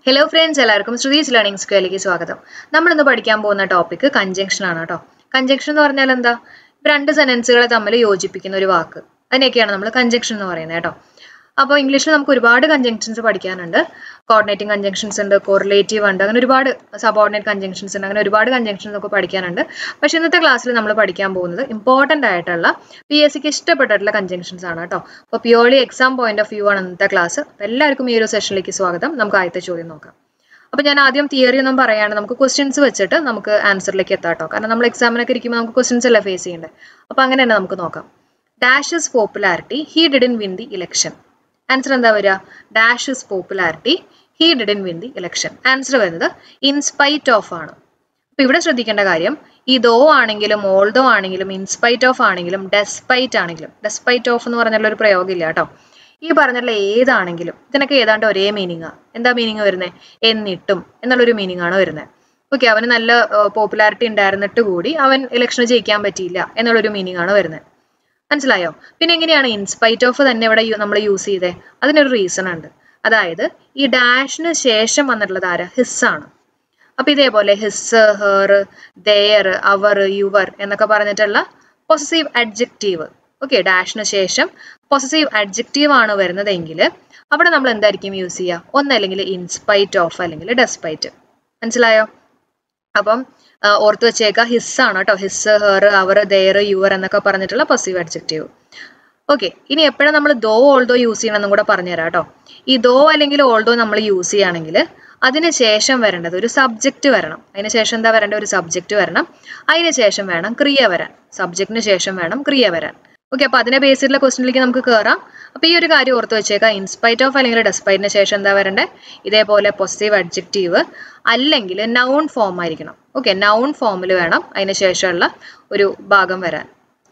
hello friends എല്ലാവർക്കും Shruthi's learning സ്ക്വയറിലേക്ക് സ്വാഗതം നമ്മൾ ഇന്ന് പഠിക്കാൻ പോകുന്ന ടോപ്പിക് കഞ്ചങ്ഷൻ ആണ് കേട്ടോ കഞ്ചങ്ഷൻ എന്ന് പറഞ്ഞാൽ എന്താ ഇപ്പൊ രണ്ട് സെന്റൻസുകളെ തമ്മിൽ യോജിപ്പിക്കുന്ന ഒരു വാക്ക് അതിനെയൊക്കെയാണ് നമ്മൾ കഞ്ചങ്ഷൻ എന്ന് പറയുന്നത് കേട്ടോ അപ്പോൾ ഇംഗ്ലീഷിൽ നമുക്ക് ഒരുപാട് കഞ്ചങ്ഷൻസ് പഠിക്കാനുണ്ട് കോർഡിനേറ്റിംഗ് കഞ്ചങ്ഷൻസ് ഉണ്ട് കോറിലേറ്റീവ് ഉണ്ട് അങ്ങനെ ഒരുപാട് സബോർഡിനേറ്റ് കഞ്ചങ്ഷൻസ് ഉണ്ട് അങ്ങനെ ഒരുപാട് കഞ്ചങ്ഷൻസ് ഒക്കെ പഠിക്കാനുണ്ട് പക്ഷെ ഇന്നത്തെ ക്ലാസ്സിൽ നമ്മൾ പഠിക്കാൻ പോകുന്നത് ഇമ്പോർട്ടൻ്റ് ആയിട്ടുള്ള പി എസ് സിക്ക് ഇഷ്ടപ്പെട്ടിട്ടുള്ള കഞ്ചങ്ഷൻസ് ആണ് കേട്ടോ അപ്പോൾ purely exam point of view ആണ് ഇന്നത്തെ ക്ലാസ് അപ്പോൾ എല്ലാവർക്കും ഈ ഒരു സെഷനിലേക്ക് സ്വാഗതം നമുക്ക് ആദ്യത്തെ ചോദ്യം നോക്കാം അപ്പോൾ ഞാൻ ആദ്യം തിയറി ഒന്നും പറയാണ് നമുക്ക് ക്വസ്റ്റ്യൻസ് വെച്ചിട്ട് നമുക്ക് ആൻസറിലേക്ക് എത്താം കേട്ടോ കാരണം നമ്മൾ എക്സാമിനൊക്കെ ഇരിക്കുമ്പോൾ നമുക്ക് ക്വസ്റ്റ്യൻസ് അല്ലേ ഫേസ് ചെയ്യേണ്ടത് അപ്പോൾ അങ്ങനെ തന്നെ നമുക്ക് നോക്കാം dash his popularity he didn't win the election answer എന്താ വരിക dash his popularity he didn't win the election answer വരുന്നത് ഇൻസ്പൈറ്റ് ഓഫ് ആണ് അപ്പൊ ഇവിടെ ശ്രദ്ധിക്കേണ്ട കാര്യം ഈ ദോ ആണെങ്കിലും ഓൾദോ ആണെങ്കിലും ഇൻസ്പൈറ്റ് ഓഫ് ആണെങ്കിലും ഡെസ്പൈറ്റ് ആണെങ്കിലും ഡെസ്പൈറ്റ് ഓഫ് എന്ന് പറഞ്ഞുള്ള ഒരു പ്രയോഗമില്ല കേട്ടോ ഈ പറഞ്ഞുള്ള ഏതാണെങ്കിലും ഇതിനൊക്കെ ഏതാണ്ട് ഒരേ മീനിങ്ങാ എന്താ മീനിങ് വരുന്നത് എന്നിട്ടും എന്നുള്ളൊരു മീനിങ് ആണ് വരുന്നത് ഓക്കെ അവന് നല്ല പോപ്പുലാരിറ്റി ഉണ്ടായിരുന്നിട്ട് കൂടി അവൻ ഇലക്ഷന് ജയിക്കാൻ പറ്റിയില്ല എന്നുള്ളൊരു മീനിങ് ആണ് വരുന്നത് മനസ്സിലായോ പിന്നെ എങ്ങനെയാണ് ഇൻസ്പൈറ്റ് ഓഫ് തന്നെ ഇവിടെ നമ്മൾ യൂസ് ചെയ്തേ അതിനൊരു റീസൺ ഉണ്ട് അതായത് ഈ ഡാഷിന് ശേഷം വന്നിട്ടുള്ളത് ആരാ ഹിസ് ആണ് അപ്പൊ ഇതേപോലെ his her their our your എന്നൊക്കെ പറഞ്ഞിട്ടുള്ള പൊസസീവ് അഡ്ജക്റ്റീവ് ഓക്കെ ഡാഷിന് ശേഷം പൊസസീവ് അഡ്ജക്റ്റീവ് ആണ് വരുന്നതെങ്കിൽ അവിടെ നമ്മൾ എന്തായിരിക്കും യൂസ് ചെയ്യുക ഒന്നല്ലെങ്കിൽ ഇൻസ്പൈറ്റ് ഓഫ് അല്ലെങ്കിൽ ഡെസ്പൈറ്റ് മനസ്സിലായോ അപ്പം ഓർത്ത് വെച്ചേക്ക ഹിസ് ആണ് കേട്ടോ his her our their your എന്നൊക്കെ പറഞ്ഞിട്ടുള്ള പൊസീവ് അഡ്ജക്റ്റീവ് ഓക്കെ ഇനി എപ്പോഴും നമ്മൾ ദോ ഓൾദോ യൂസ് ചെയ്യണമെന്നും കൂടെ പറഞ്ഞുതരാം കേട്ടോ ഈ ദോ അല്ലെങ്കിൽ ഓൾദോ നമ്മൾ യൂസ് ചെയ്യുകയാണെങ്കിൽ അതിന് ശേഷം വരേണ്ടത് ഒരു സബ്ജക്റ്റ് വരണം അതിന് ശേഷം എന്താ വരേണ്ട ഒരു സബ്ജക്റ്റ് വരണം അതിന് ശേഷം വേണം ക്രിയ വരാൻ സബ്ജക്റ്റിന് ശേഷം വേണം ക്രിയ വരാൻ ഓക്കെ അപ്പൊ അതിനെ ബേസ് ചെയ്തിട്ടുള്ള ക്വസ്റ്റിനിലേക്ക് നമുക്ക് കയറാം അപ്പൊ ഈ ഒരു കാര്യം ഓർത്ത് വെച്ചേക്കാം ഇൻസ്പൈറ്റ് ഓഫ് അല്ലെങ്കിൽ ഡെസ്പൈറ്റിന് ശേഷം എന്താ വരണ്ടേ ഇതേപോലെ പോസിറ്റീവ് അഡ്ജക്റ്റീവ് അല്ലെങ്കിൽ നൗൺ ഫോം ആയിരിക്കണം ഓക്കെ നൗൺ ഫോമിൽ വേണം അതിന് ശേഷമുള്ള ഒരു ഭാഗം വരാൻ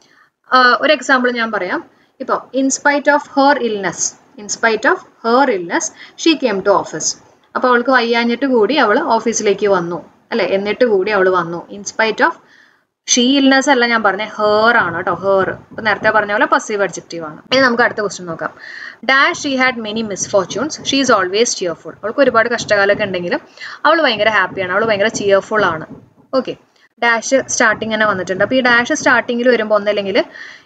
ഒരു എക്സാമ്പിൾ ഞാൻ പറയാം ഇപ്പോൾ in spite of her illness in spite of her illness she came to office അപ്പോൾ അവൾക്ക് വയ്യാഞ്ഞിട്ട് കൂടി അവൾ ഓഫീസിലേക്ക് വന്നു അല്ലെ എന്നിട്ട് കൂടി അവൾ വന്നു ഇൻസ്പൈറ്റ് ഓഫ് ഷീ ഇൽനെസ് അല്ല ഞാൻ പറഞ്ഞ ഹേർ ആണ് കേട്ടോ ഹേർ ഇപ്പൊ നേരത്തെ പറഞ്ഞ പോലെ പസീവ് അഡ്ജക്റ്റീവ് ആണ് ഇനി നമുക്ക് അടുത്ത ക്വസ്റ്റ്യൻ നോക്കാം dash she had many misfortunes she is always cheerful അവൾക്ക് ഒരുപാട് കഷ്ടകാലമൊക്കെ ഉണ്ടെങ്കിലും അവൾ ഭയങ്കര ഹാപ്പിയാണ് അവൾ ഭയങ്കര ചിയർഫുൾ ആണ് ഓക്കെ ഡാഷ് സ്റ്റാർട്ടിങ് തന്നെ വന്നിട്ടുണ്ട് അപ്പോൾ ഈ ഡാഷ് സ്റ്റാർട്ടിങ്ങിൽ വരുമ്പോൾ ഒന്നല്ലെങ്കിൽ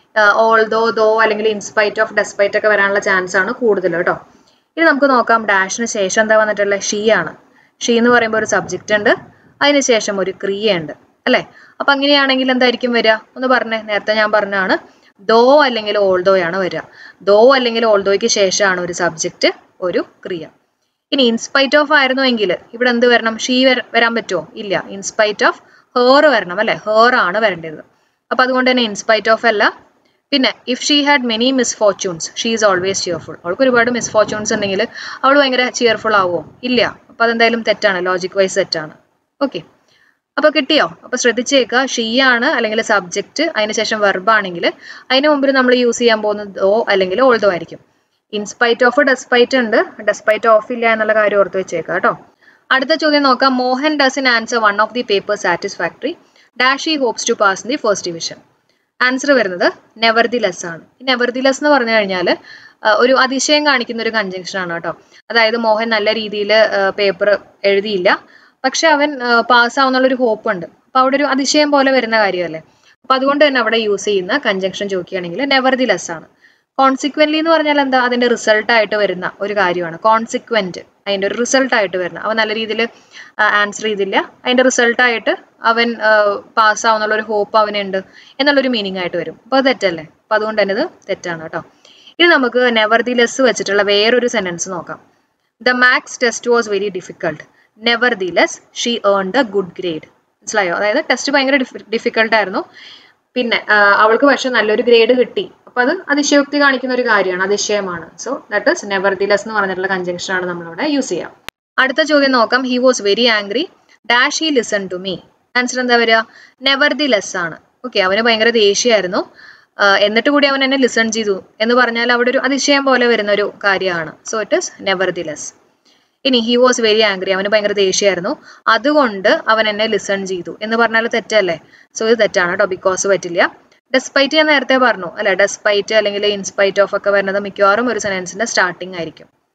ഓൾദോ ദോ അല്ലെങ്കിൽ ഇൻസ്പൈറ്റ് ഓഫ് ഡെസ്പൈറ്റ് ഒക്കെ വരാനുള്ള ചാൻസ് ആണ് കൂടുതൽ കേട്ടോ ഇനി നമുക്ക് നോക്കാം ഡാഷിന് ശേഷം എന്താ വന്നിട്ടുള്ളത് ഷീ ആണ് ഷീ എന്ന് പറയുമ്പോൾ ഒരു സബ്ജക്റ്റ് ഉണ്ട് അതിന് ശേഷം ഒരു ക്രിയ ഉണ്ട് അല്ലേ അപ്പൊ അങ്ങനെയാണെങ്കിൽ എന്തായിരിക്കും വരിക ഒന്ന് പറഞ്ഞേ നേരത്തെ ഞാൻ പറഞ്ഞാണ് ദോ അല്ലെങ്കിൽ ഓൾദോയാണ് വരിക ദോ അല്ലെങ്കിൽ ഓൾദോയ്ക്ക് ശേഷമാണ് ഒരു സബ്ജക്റ്റ് ഒരു ക്രിയ ഇനി ഇൻസ്പൈറ്റ് ഓഫ് ആയിരുന്നുവെങ്കിൽ ഇവിടെ എന്ത് വരണം ഷീ വരാൻ പറ്റുമോ ഇല്ല ഇൻസ്പൈറ്റ് ഓഫ് ഹേർ വരണം അല്ലെ ഹേർ ആണ് വരേണ്ടത് അപ്പൊ അതുകൊണ്ട് തന്നെ ഇൻസ്പൈറ്റ് ഓഫ് അല്ല പിന്നെ if she had many misfortunes she is always cheerful അവൾക്ക് ഒരുപാട് മിസ്ഫോർച്യൂൺസ് ഉണ്ടെങ്കിൽ അവൾ ഭയങ്കര ചിയർഫുൾ ആവുമോ ഇല്ല അപ്പൊ അതെന്തായാലും തെറ്റാണ് ലോജിക് വൈസ് തെറ്റാണ് ഓക്കെ അപ്പൊ കിട്ടിയോ അപ്പൊ ശ്രദ്ധിച്ചേക്കുക ഷീ ആണ് അല്ലെങ്കിൽ സബ്ജക്റ്റ് അതിനുശേഷം വെർബ് ആണെങ്കിൽ അതിന് മുമ്പിൽ നമ്മൾ യൂസ് ചെയ്യാൻ പോകുന്നത് ദോ അല്ലെങ്കിൽ ഓൾദോ ആയിരിക്കും ഇൻസ്പൈറ്റ് ഓഫ് ഡെസ്പൈറ്റ് ഉണ്ട് ഡെസ്പൈറ്റ് ഓഫ് ഇല്ല എന്നുള്ള കാര്യം ഓർത്ത് വെച്ചേക്കാം കേട്ടോ അടുത്ത ചോദ്യം നോക്കാം Mohan doesn't answer one of the paper satisfactory dash he hopes to pass in the first division answer വരുന്നത് നെവർ ദി ലെസ് ആണ് ഈ നെവർ ദി ലെസ് എന്ന് പറഞ്ഞു കഴിഞ്ഞാൽ ഒരു അതിശയം കാണിക്കുന്ന ഒരു കഞ്ചങ്ഷൻ ആണ് കേട്ടോ അതായത് മോഹൻ നല്ല രീതിയിൽ പേപ്പർ എഴുതിയില്ല പക്ഷെ അവൻ പാസ്സാവുന്നുള്ളൊരു ഹോപ്പ് ഉണ്ട് അപ്പൊ അവിടെ ഒരു അതിശയം പോലെ വരുന്ന കാര്യമല്ലേ അപ്പൊ അതുകൊണ്ട് തന്നെ അവിടെ യൂസ് ചെയ്യുന്ന കഞ്ചങ്ഷൻ ചോദിക്കുകയാണെങ്കിൽ നെവർ ദി ലെസ് ആണ് കോൺസിക്വന്റ്ലി എന്ന് പറഞ്ഞാൽ എന്താ അതിന്റെ റിസൾട്ട് ആയിട്ട് വരുന്ന ഒരു കാര്യമാണ് കോൺസിക്വന്റ് അതിന്റെ ഒരു റിസൾട്ട് ആയിട്ട് വരുന്ന അവൻ നല്ല രീതിയിൽ ആൻസർ ചെയ്തില്ല അതിന്റെ റിസൾട്ട് ആയിട്ട് അവൻ പാസ്സാവുന്നുള്ള ഒരു ഹോപ്പ് അവനുണ്ട് എന്നുള്ളൊരു മീനിങ് ആയിട്ട് വരും അപ്പൊ അത് തെറ്റല്ലേ അപ്പൊ അതുകൊണ്ട് തന്നെ ഇത് തെറ്റാണ് കേട്ടോ ഇനി നമുക്ക് നെവർ ദി ലെസ് വെച്ചിട്ടുള്ള വേറൊരു സെന്റൻസ് നോക്കാം the maths test was very difficult nevertheless she earn a good grade മനസ്സിലായോ അതായത് ടെസ്റ്റ് ഭയങ്കര ഡിഫിക്കൽട്ട് ആയിരുന്നു പിന്നെ അവൾക്ക് പക്ഷെ നല്ലൊരു ഗ്രേഡ് കിട്ടി അപ്പൊ അത് അതിശയോക്തി കാണിക്കുന്ന ഒരു കാര്യമാണ് അതിശയമാണ് so that is nevertheless എന്ന് പറഞ്ഞിട്ടുള്ള കഞ്ചങ്ഷൻ ആണ് നമ്മളിവിടെ യൂസ് ചെയ്യാം അടുത്ത ചോദ്യം നോക്കാം he was very angry dash he listen to me answer എന്താ വരിക നെവർ ദി ലെസ് ആണ് ഓക്കെ അവന് ഭയങ്കര ദേഷ്യമായിരുന്നു എന്നിട്ട് കൂടി അവൻ എന്നെ ലിസൺ ചെയ്തു എന്ന് പറഞ്ഞാൽ അവിടെ ഒരു അതിശയം പോലെ വരുന്ന ഒരു കാര്യമാണ് so it is nevertheless ഇനി ഹി വാസ് വെരി ആംഗ്രി അവന് ഭയങ്കര ദേഷ്യമായിരുന്നു അതുകൊണ്ട് അവൻ എന്നെ ലിസൺ ചെയ്തു എന്ന് പറഞ്ഞാൽ തെറ്റല്ലേ സോ ഇത് തെറ്റാണ് കേട്ടോ ബിക്കോസ് പറ്റില്ല ഡെസ്പൈറ്റ് ഞാൻ നേരത്തെ പറഞ്ഞു അല്ലെ ഡെസ്പൈറ്റ് അല്ലെങ്കിൽ ഇൻസ്പൈറ്റ് ഓഫ് ഒക്കെ വരുന്നത് മിക്കവാറും ഒരു സെനൻസിന്റെ സ്റ്റാർട്ടിംഗ് ആയിരിക്കും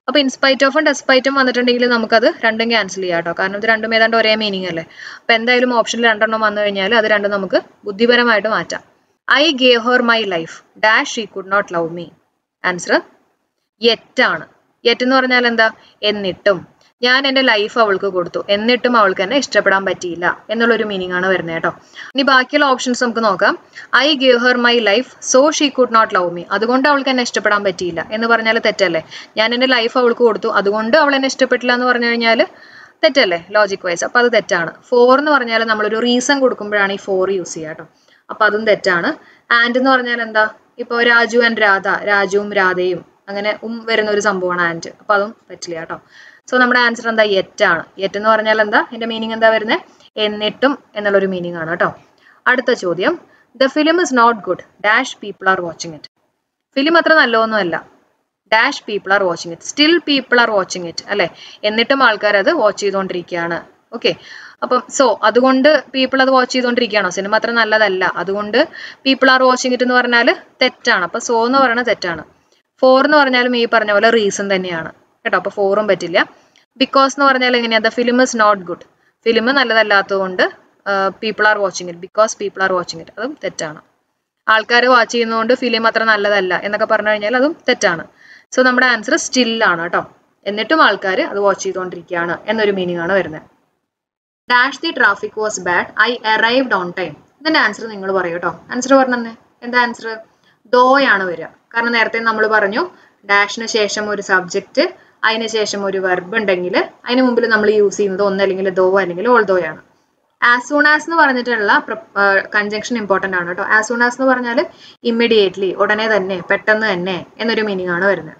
അപ്പൊ ഇൻസ്പൈറ്റ് ഓഫും ഡെസ്പൈറ്റും വന്നിട്ടുണ്ടെങ്കിൽ നമുക്കത് രണ്ടും ക്യാൻസൽ ചെയ്യാം കേട്ടോ കാരണം ഇത് രണ്ടും ഏതാണ്ട് ഒരേ മീനിങ് അല്ലേ അപ്പൊ എന്തായാലും ഓപ്ഷനിൽ രണ്ടെണ്ണം വന്നു കഴിഞ്ഞാൽ അത് രണ്ടും നമുക്ക് ബുദ്ധിപരമായിട്ട് മാറ്റാം I gave her my life dash she could not love me answer യെറ്റാണ് യെറ്റ് എന്ന് പറഞ്ഞാൽ എന്താ എന്നിട്ടും ഞാൻ എൻ്റെ ലൈഫ് അവൾക്ക് കൊടുത്തു എന്നിട്ടും അവൾക്ക് എന്നെ ഇഷ്ടപ്പെടാൻ പറ്റിയില്ല എന്നുള്ളൊരു മീനിങ് ആണ് വരുന്നത് കേട്ടോ ഇനി ബാക്കിയുള്ള ഓപ്ഷൻസ് നമുക്ക് നോക്കാം I gave her my life so she could not love me അതുകൊണ്ട് അവൾക്ക് എന്നെ ഇഷ്ടപ്പെടാൻ പറ്റിയില്ല എന്ന് പറഞ്ഞാൽ തെറ്റല്ലേ ഞാൻ എൻ്റെ ലൈഫ് അവൾക്ക് കൊടുത്തു അതുകൊണ്ട് അവൾ എന്നെ ഇഷ്ടപ്പെട്ടില്ല എന്ന് പറഞ്ഞു കഴിഞ്ഞാൽ തെറ്റല്ലേ ലോജിക് വൈസ് അപ്പൊ അത് തെറ്റാണ് ഫോർ എന്ന് പറഞ്ഞാൽ നമ്മളൊരു റീസൺ കൊടുക്കുമ്പോഴാണ് ഈ ഫോർ യൂസ് ചെയ്യുക കേട്ടോ അപ്പൊ അതും തെറ്റാണ് ആൻഡ് എന്ന് പറഞ്ഞാൽ എന്താ ഇപ്പോൾ രാജു ആൻഡ് രാധ രാജുവും രാധയും അങ്ങനെ ഉം വരുന്ന ഒരു സംഭവമാണ് ആൻഡ് അപ്പൊ അതും പറ്റില്ല കേട്ടോ സോ നമ്മുടെ ആൻസർ എന്താ യെറ്റാണ് യെറ്റ് എന്ന് പറഞ്ഞാൽ എന്താ ഇതിന്റെ മീനിങ് എന്താ വരുന്നത് എന്നിട്ടും എന്നുള്ളൊരു മീനിങ് ആണ് കേട്ടോ അടുത്ത ചോദ്യം the film is not good dash people are watching it film അത്ര നല്ലതൊന്നുമല്ല dash people are watching it still people are watching it അല്ലെ എന്നിട്ടും ആൾക്കാർ അത് വാച്ച് ചെയ്തുകൊണ്ടിരിക്കുകയാണ് ഓക്കെ അപ്പം സോ അതുകൊണ്ട് പീപ്പിൾ അത് വാച്ച് ചെയ്തുകൊണ്ടിരിക്കുകയാണോ സിനിമ അത്ര നല്ലതല്ല അതുകൊണ്ട് പീപ്പിൾ ആർ വാച്ചിങ് ഇറ്റ് എന്ന് പറഞ്ഞാൽ തെറ്റാണ് അപ്പൊ സോ എന്ന് പറയുന്നത് തെറ്റാണ് ഫോർ എന്ന് പറഞ്ഞാലും ഈ പറഞ്ഞ പോലെ റീസൺ തന്നെയാണ് കേട്ടോ അപ്പൊ ഫോറും പറ്റില്ല ബിക്കോസ് എന്ന് പറഞ്ഞാൽ എങ്ങനെയാ the film is not good film നല്ലതല്ലാത്തതുകൊണ്ട് people are watching it because people are watching it അതും തെറ്റാണ് ആൾക്കാർ വാച്ച് ചെയ്യുന്നതുകൊണ്ട് ഫിലിം അത്ര നല്ലതല്ല എന്നൊക്കെ പറഞ്ഞു കഴിഞ്ഞാൽ അതും തെറ്റാണ് സോ നമ്മുടെ ആൻസർ സ്റ്റില്ലാണ് കേട്ടോ എന്നിട്ടും ആൾക്കാർ അത് വാച്ച് ചെയ്തുകൊണ്ടിരിക്കുകയാണ് എന്നൊരു മീനിങ് ആണ് വരുന്നത് dash the traffic was bad I arrived on time ഇതിന്റെ ആൻസർ നിങ്ങൾ പറയൂ കേട്ടോ ആൻസർ പറഞ്ഞേ എന്താ ആൻസർ ദോയാണ് വരിക കാരണം നേരത്തെ നമ്മൾ പറഞ്ഞു ഡാഷിന് ശേഷം ഒരു സബ്ജക്റ്റ് അതിന് ശേഷം ഒരു വെർബ് ഉണ്ടെങ്കിൽ അതിന് മുമ്പിൽ നമ്മൾ യൂസ് ചെയ്യുന്നത് ഒന്നല്ലെങ്കിൽ ദോ അല്ലെങ്കിൽ ഓൾ ദോയാണ് ആസ് സൂൺ ആസ് എന്ന് പറഞ്ഞിട്ടുള്ള കൺജങ്ഷൻ ഇമ്പോർട്ടൻ്റ് ആണ് കേട്ടോ ആസ് സൂൺ ആസ് എന്ന് പറഞ്ഞാൽ ഇമ്മീഡിയറ്റ്ലി ഉടനെ തന്നെ പെട്ടെന്ന് തന്നെ എന്നൊരു മീനിങ് ആണ് വരുന്നത്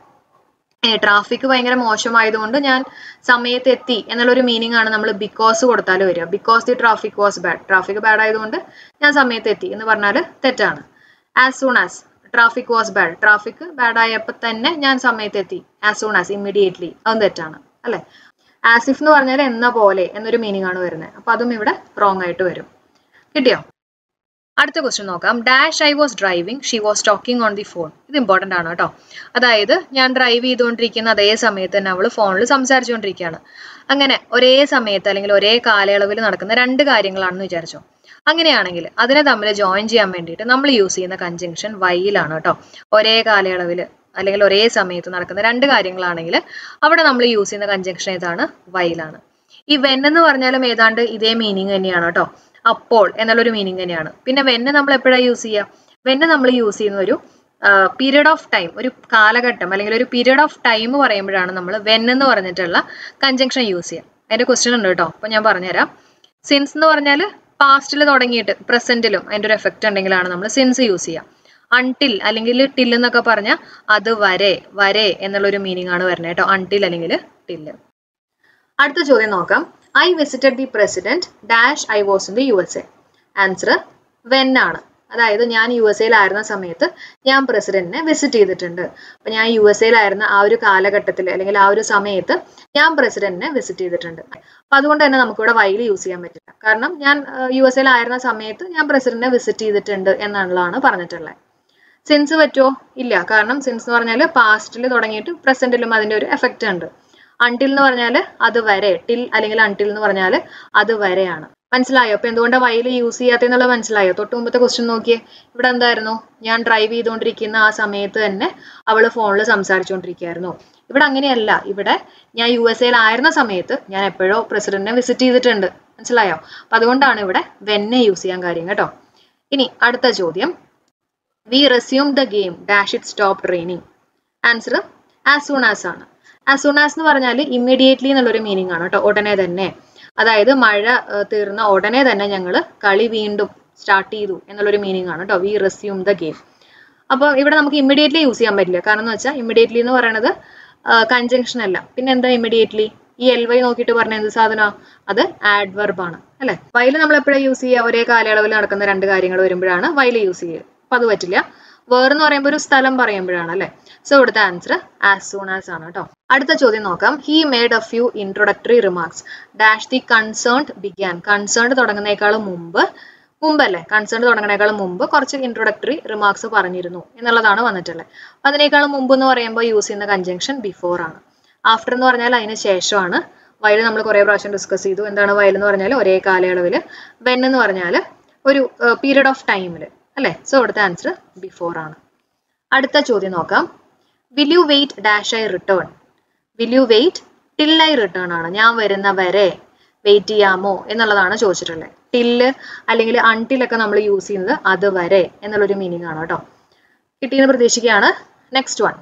ട്രാഫിക് ഭയങ്കര മോശമായതുകൊണ്ട് ഞാൻ സമയത്ത് എത്തി എന്നുള്ളൊരു മീനിങ് ആണ് നമ്മൾ ബിക്കോസ് കൊടുത്താൽ വരിക because the traffic was bad traffic bad ആയതുകൊണ്ട് ഞാൻ സമയത്ത് എത്തി എന്ന് പറഞ്ഞാൽ തെറ്റാണ് as soon as traffic was bad traffic bad ആയപ്പോൾ തന്നെ ഞാൻ സമയത്ത് എത്തി ആസ് സൂൺ ആസ് ഇമ്മീഡിയറ്റ്ലി അതും തെറ്റാണ് അല്ലെ ആസിഫ് എന്ന് പറഞ്ഞാൽ എന്ന പോലെ എന്നൊരു മീനിങ് ആണ് വരുന്നത് അപ്പൊ അതും ഇവിടെ റോങ് ആയിട്ട് വരും കിട്ടിയോ അടുത്ത ക്വസ്റ്റ്യൻ നോക്കാം dash I was driving she was talking on the phone ഇത് ഇമ്പോർട്ടൻ്റ് ആണ് കേട്ടോ അതായത് ഞാൻ ഡ്രൈവ് ചെയ്തുകൊണ്ടിരിക്കുന്ന അതേ സമയത്ത് തന്നെ അവൾ ഫോണിൽ സംസാരിച്ചുകൊണ്ടിരിക്കുകയാണ് അങ്ങനെ ഒരേ സമയത്ത് അല്ലെങ്കിൽ ഒരേ കാലയളവിൽ നടക്കുന്ന രണ്ട് കാര്യങ്ങളാണെന്ന് വിചാരിച്ചോ അങ്ങനെയാണെങ്കിൽ അതിനെ തമ്മിൽ ജോയിൻ ചെയ്യാൻ വേണ്ടിയിട്ട് നമ്മൾ യൂസ് ചെയ്യുന്ന കൺജങ്ഷൻ വൈയിലാണ് കേട്ടോ ഒരേ കാലയളവിൽ അല്ലെങ്കിൽ ഒരേ സമയത്ത് നടക്കുന്ന രണ്ട് കാര്യങ്ങളാണെങ്കിൽ അവിടെ നമ്മൾ യൂസ് ചെയ്യുന്ന കൺജങ്ഷൻ ഏതാണ് വൈയിലാണ് ഈ വെൻ എന്ന് പറഞ്ഞാലും ഏതാണ്ട് ഇതേ മീനിങ് തന്നെയാണ് കേട്ടോ അപ്പോൾ എന്നുള്ളൊരു മീനിങ് തന്നെയാണ് പിന്നെ വെന്ന് നമ്മൾ എപ്പോഴാണ് യൂസ് ചെയ്യുക വെന്ന് നമ്മൾ യൂസ് ചെയ്യുന്ന ഒരു പീരീഡ് ഓഫ് ടൈം ഒരു കാലഘട്ടം അല്ലെങ്കിൽ ഒരു പീരീഡ് ഓഫ് ടൈം പറയുമ്പോഴാണ് നമ്മൾ വെൻ എന്ന് പറഞ്ഞിട്ടുള്ള കൺജങ്ഷൻ യൂസ് ചെയ്യുക അതിന്റെ ക്വസ്റ്റ്യൻ ഉണ്ട് കേട്ടോ അപ്പൊ ഞാൻ പറഞ്ഞുതരാം സിൻസ് എന്ന് പറഞ്ഞാൽ പാസ്റ്റിൽ തുടങ്ങിയിട്ട് പ്രസന്റിലും അതിന്റെ ഒരു എഫക്റ്റ് ഉണ്ടെങ്കിലാണ് നമ്മൾ സിൻസ് യൂസ് ചെയ്യുക അൺടിൽ അല്ലെങ്കിൽ ടിൽ എന്നൊക്കെ പറഞ്ഞാൽ അത് വരെ വരെ എന്നുള്ളൊരു മീനിങ് ആണ് വരുന്നത് കേട്ടോ അൺടിൽ അല്ലെങ്കിൽ ടിൽ അടുത്ത ചോദ്യം നോക്കാം I visited the president dash I was in the U S A answer when ആണ് അതായത് ഞാൻ യു എസ് എയിലായിരുന്ന സമയത്ത് ഞാൻ പ്രസിഡന്റിനെ വിസിറ്റ് ചെയ്തിട്ടുണ്ട് അപ്പൊ ഞാൻ യു എസ് എയിലായിരുന്ന ആ ഒരു കാലഘട്ടത്തിൽ അല്ലെങ്കിൽ ആ ഒരു സമയത്ത് ഞാൻ പ്രസിഡന്റിനെ വിസിറ്റ് ചെയ്തിട്ടുണ്ട് അപ്പൊ അതുകൊണ്ട് തന്നെ നമുക്കിവിടെ വൈൽ യൂസ് ചെയ്യാൻ പറ്റില്ല കാരണം ഞാൻ യു എസ് എയിലായിരുന്ന സമയത്ത് ഞാൻ പ്രസിഡന്റിനെ വിസിറ്റ് ചെയ്തിട്ടുണ്ട് എന്നുള്ളതാണ് പറഞ്ഞിട്ടുള്ളത് സിൻസ് പറ്റുമോ ഇല്ല കാരണം സിൻസ് എന്ന് പറഞ്ഞാൽ പാസ്റ്റിൽ തുടങ്ങിയിട്ട് പ്രസന്റിലും അതിന്റെ ഒരു എഫക്റ്റ് ഉണ്ട് അൺടിൽ എന്ന് പറഞ്ഞാൽ അത് വരെ ടിൽ അല്ലെങ്കിൽ അൺടിൽ എന്ന് പറഞ്ഞാൽ അത് വരെയാണ് മനസ്സിലായോ അപ്പൊ എന്തുകൊണ്ടാണ് വയൽ യൂസ് ചെയ്യാത്തെന്നുള്ളത് മനസ്സിലായോ തൊട്ട് മുമ്പത്തെ ക്വസ്റ്റ്യൻ നോക്കിയേ ഇവിടെ എന്തായിരുന്നു ഞാൻ ഡ്രൈവ് ചെയ്തുകൊണ്ടിരിക്കുന്ന ആ സമയത്ത് തന്നെ അവള് ഫോണിൽ സംസാരിച്ചുകൊണ്ടിരിക്കുകയായിരുന്നു ഇവിടെ അങ്ങനെയല്ല ഇവിടെ ഞാൻ യു എസ് എയിലായിരുന്ന സമയത്ത് ഞാൻ എപ്പോഴോ പ്രസിഡന്റിനെ വിസിറ്റ് ചെയ്തിട്ടുണ്ട് മനസ്സിലായോ അപ്പൊ അതുകൊണ്ടാണ് ഇവിടെ വെന്നെ യൂസ് ചെയ്യാൻ കാര്യം കേട്ടോ ഇനി അടുത്ത ചോദ്യം we resume the game dash it stop training answer as soon as ആണ് ആസ് സൂൺ ആസ് എന്ന് പറഞ്ഞാൽ ഇമ്മീഡിയറ്റ്ലി എന്നുള്ളൊരു മീനിങ് ആണ് കേട്ടോ ഉടനെ തന്നെ അതായത് മഴ തീർന്ന ഉടനെ തന്നെ ഞങ്ങൾ കളി വീണ്ടും സ്റ്റാർട്ട് ചെയ്തു എന്നുള്ളൊരു മീനിങ് ആണ് കേട്ടോ വി റെസ്യൂം ദ ഗെയിം അപ്പോൾ ഇവിടെ നമുക്ക് ഇമ്മീഡിയറ്റ്ലി യൂസ് ചെയ്യാൻ പറ്റില്ല കാരണം എന്ന് വെച്ചാൽ ഇമ്മീഡിയറ്റ്ലി എന്ന് പറയുന്നത് കൺജങ്ഷൻ അല്ല പിന്നെ എന്താ ഇമ്മീഡിയറ്റ്ലി ഈ എൽ വൈ നോക്കിയിട്ട് പറഞ്ഞ എന്ത് സാധനമാണ് അത് ആഡ്വർബ് ആണ് അല്ലെ വൈൽ നമ്മൾ എപ്പോഴാണ് യൂസ് ചെയ്യുക ഒരേ കാലയളവിൽ നടക്കുന്ന രണ്ട് കാര്യങ്ങൾ വരുമ്പോഴാണ് വൈൽ യൂസ് ചെയ്യുക അപ്പൊ അത് പറ്റില്ല വേറെന്ന് പറയുമ്പോൾ ഒരു സ്ഥലം പറയുമ്പോഴാണ് അല്ലെ സോ ഇവിടുത്തെ ആൻസർ ആസ് സൂൺ ആസ് ആണ് കേട്ടോ അടുത്ത ചോദ്യം നോക്കാം he made a few introductory remarks dash the concerned began concerned തുടങ്ങുന്നേക്കാളും മുമ്പ് മുമ്പല്ലേ കൺസേൺഡ് തുടങ്ങുന്നേക്കാളും മുമ്പ് കുറച്ച് ഇൻട്രൊഡക്ടറി റിമാർക്സ് പറഞ്ഞിരുന്നു എന്നുള്ളതാണ് വന്നിട്ടുള്ളത് അതിനേക്കാളും മുമ്പ് എന്ന് പറയുമ്പോൾ യൂസ് ചെയ്യുന്ന കൺജങ്ഷൻ ബിഫോർ ആണ് ആഫ്റ്റർ എന്ന് പറഞ്ഞാൽ അതിന് ശേഷമാണ് വയൽ നമ്മൾ കുറേ പ്രാവശ്യം ഡിസ്കസ് ചെയ്തു എന്താണ് വയൽ എന്ന് പറഞ്ഞാൽ ഒരേ കാലയളവിൽ വെൻ എന്ന് പറഞ്ഞാൽ ഒരു പീരീഡ് ഓഫ് ടൈമിൽ അല്ലേ സോ ഇവിടുത്തെ ആൻസർ ബിഫോർ ആണ് അടുത്ത ചോദ്യം നോക്കാം will you wait dash I return will you wait till I return ആണ് ഞാൻ വരുന്ന വരെ വെയിറ്റ് ചെയ്യാമോ എന്നുള്ളതാണ് ചോദിച്ചിട്ടുള്ളത് ടില്ല് അല്ലെങ്കിൽ അൺടിലൊക്കെ നമ്മൾ യൂസ് ചെയ്യുന്നത് അതുവരെ എന്നുള്ളൊരു മീനിങ് ആണ് കേട്ടോ കിട്ടിയെന്ന് പ്രതീക്ഷിക്കുകയാണ് next one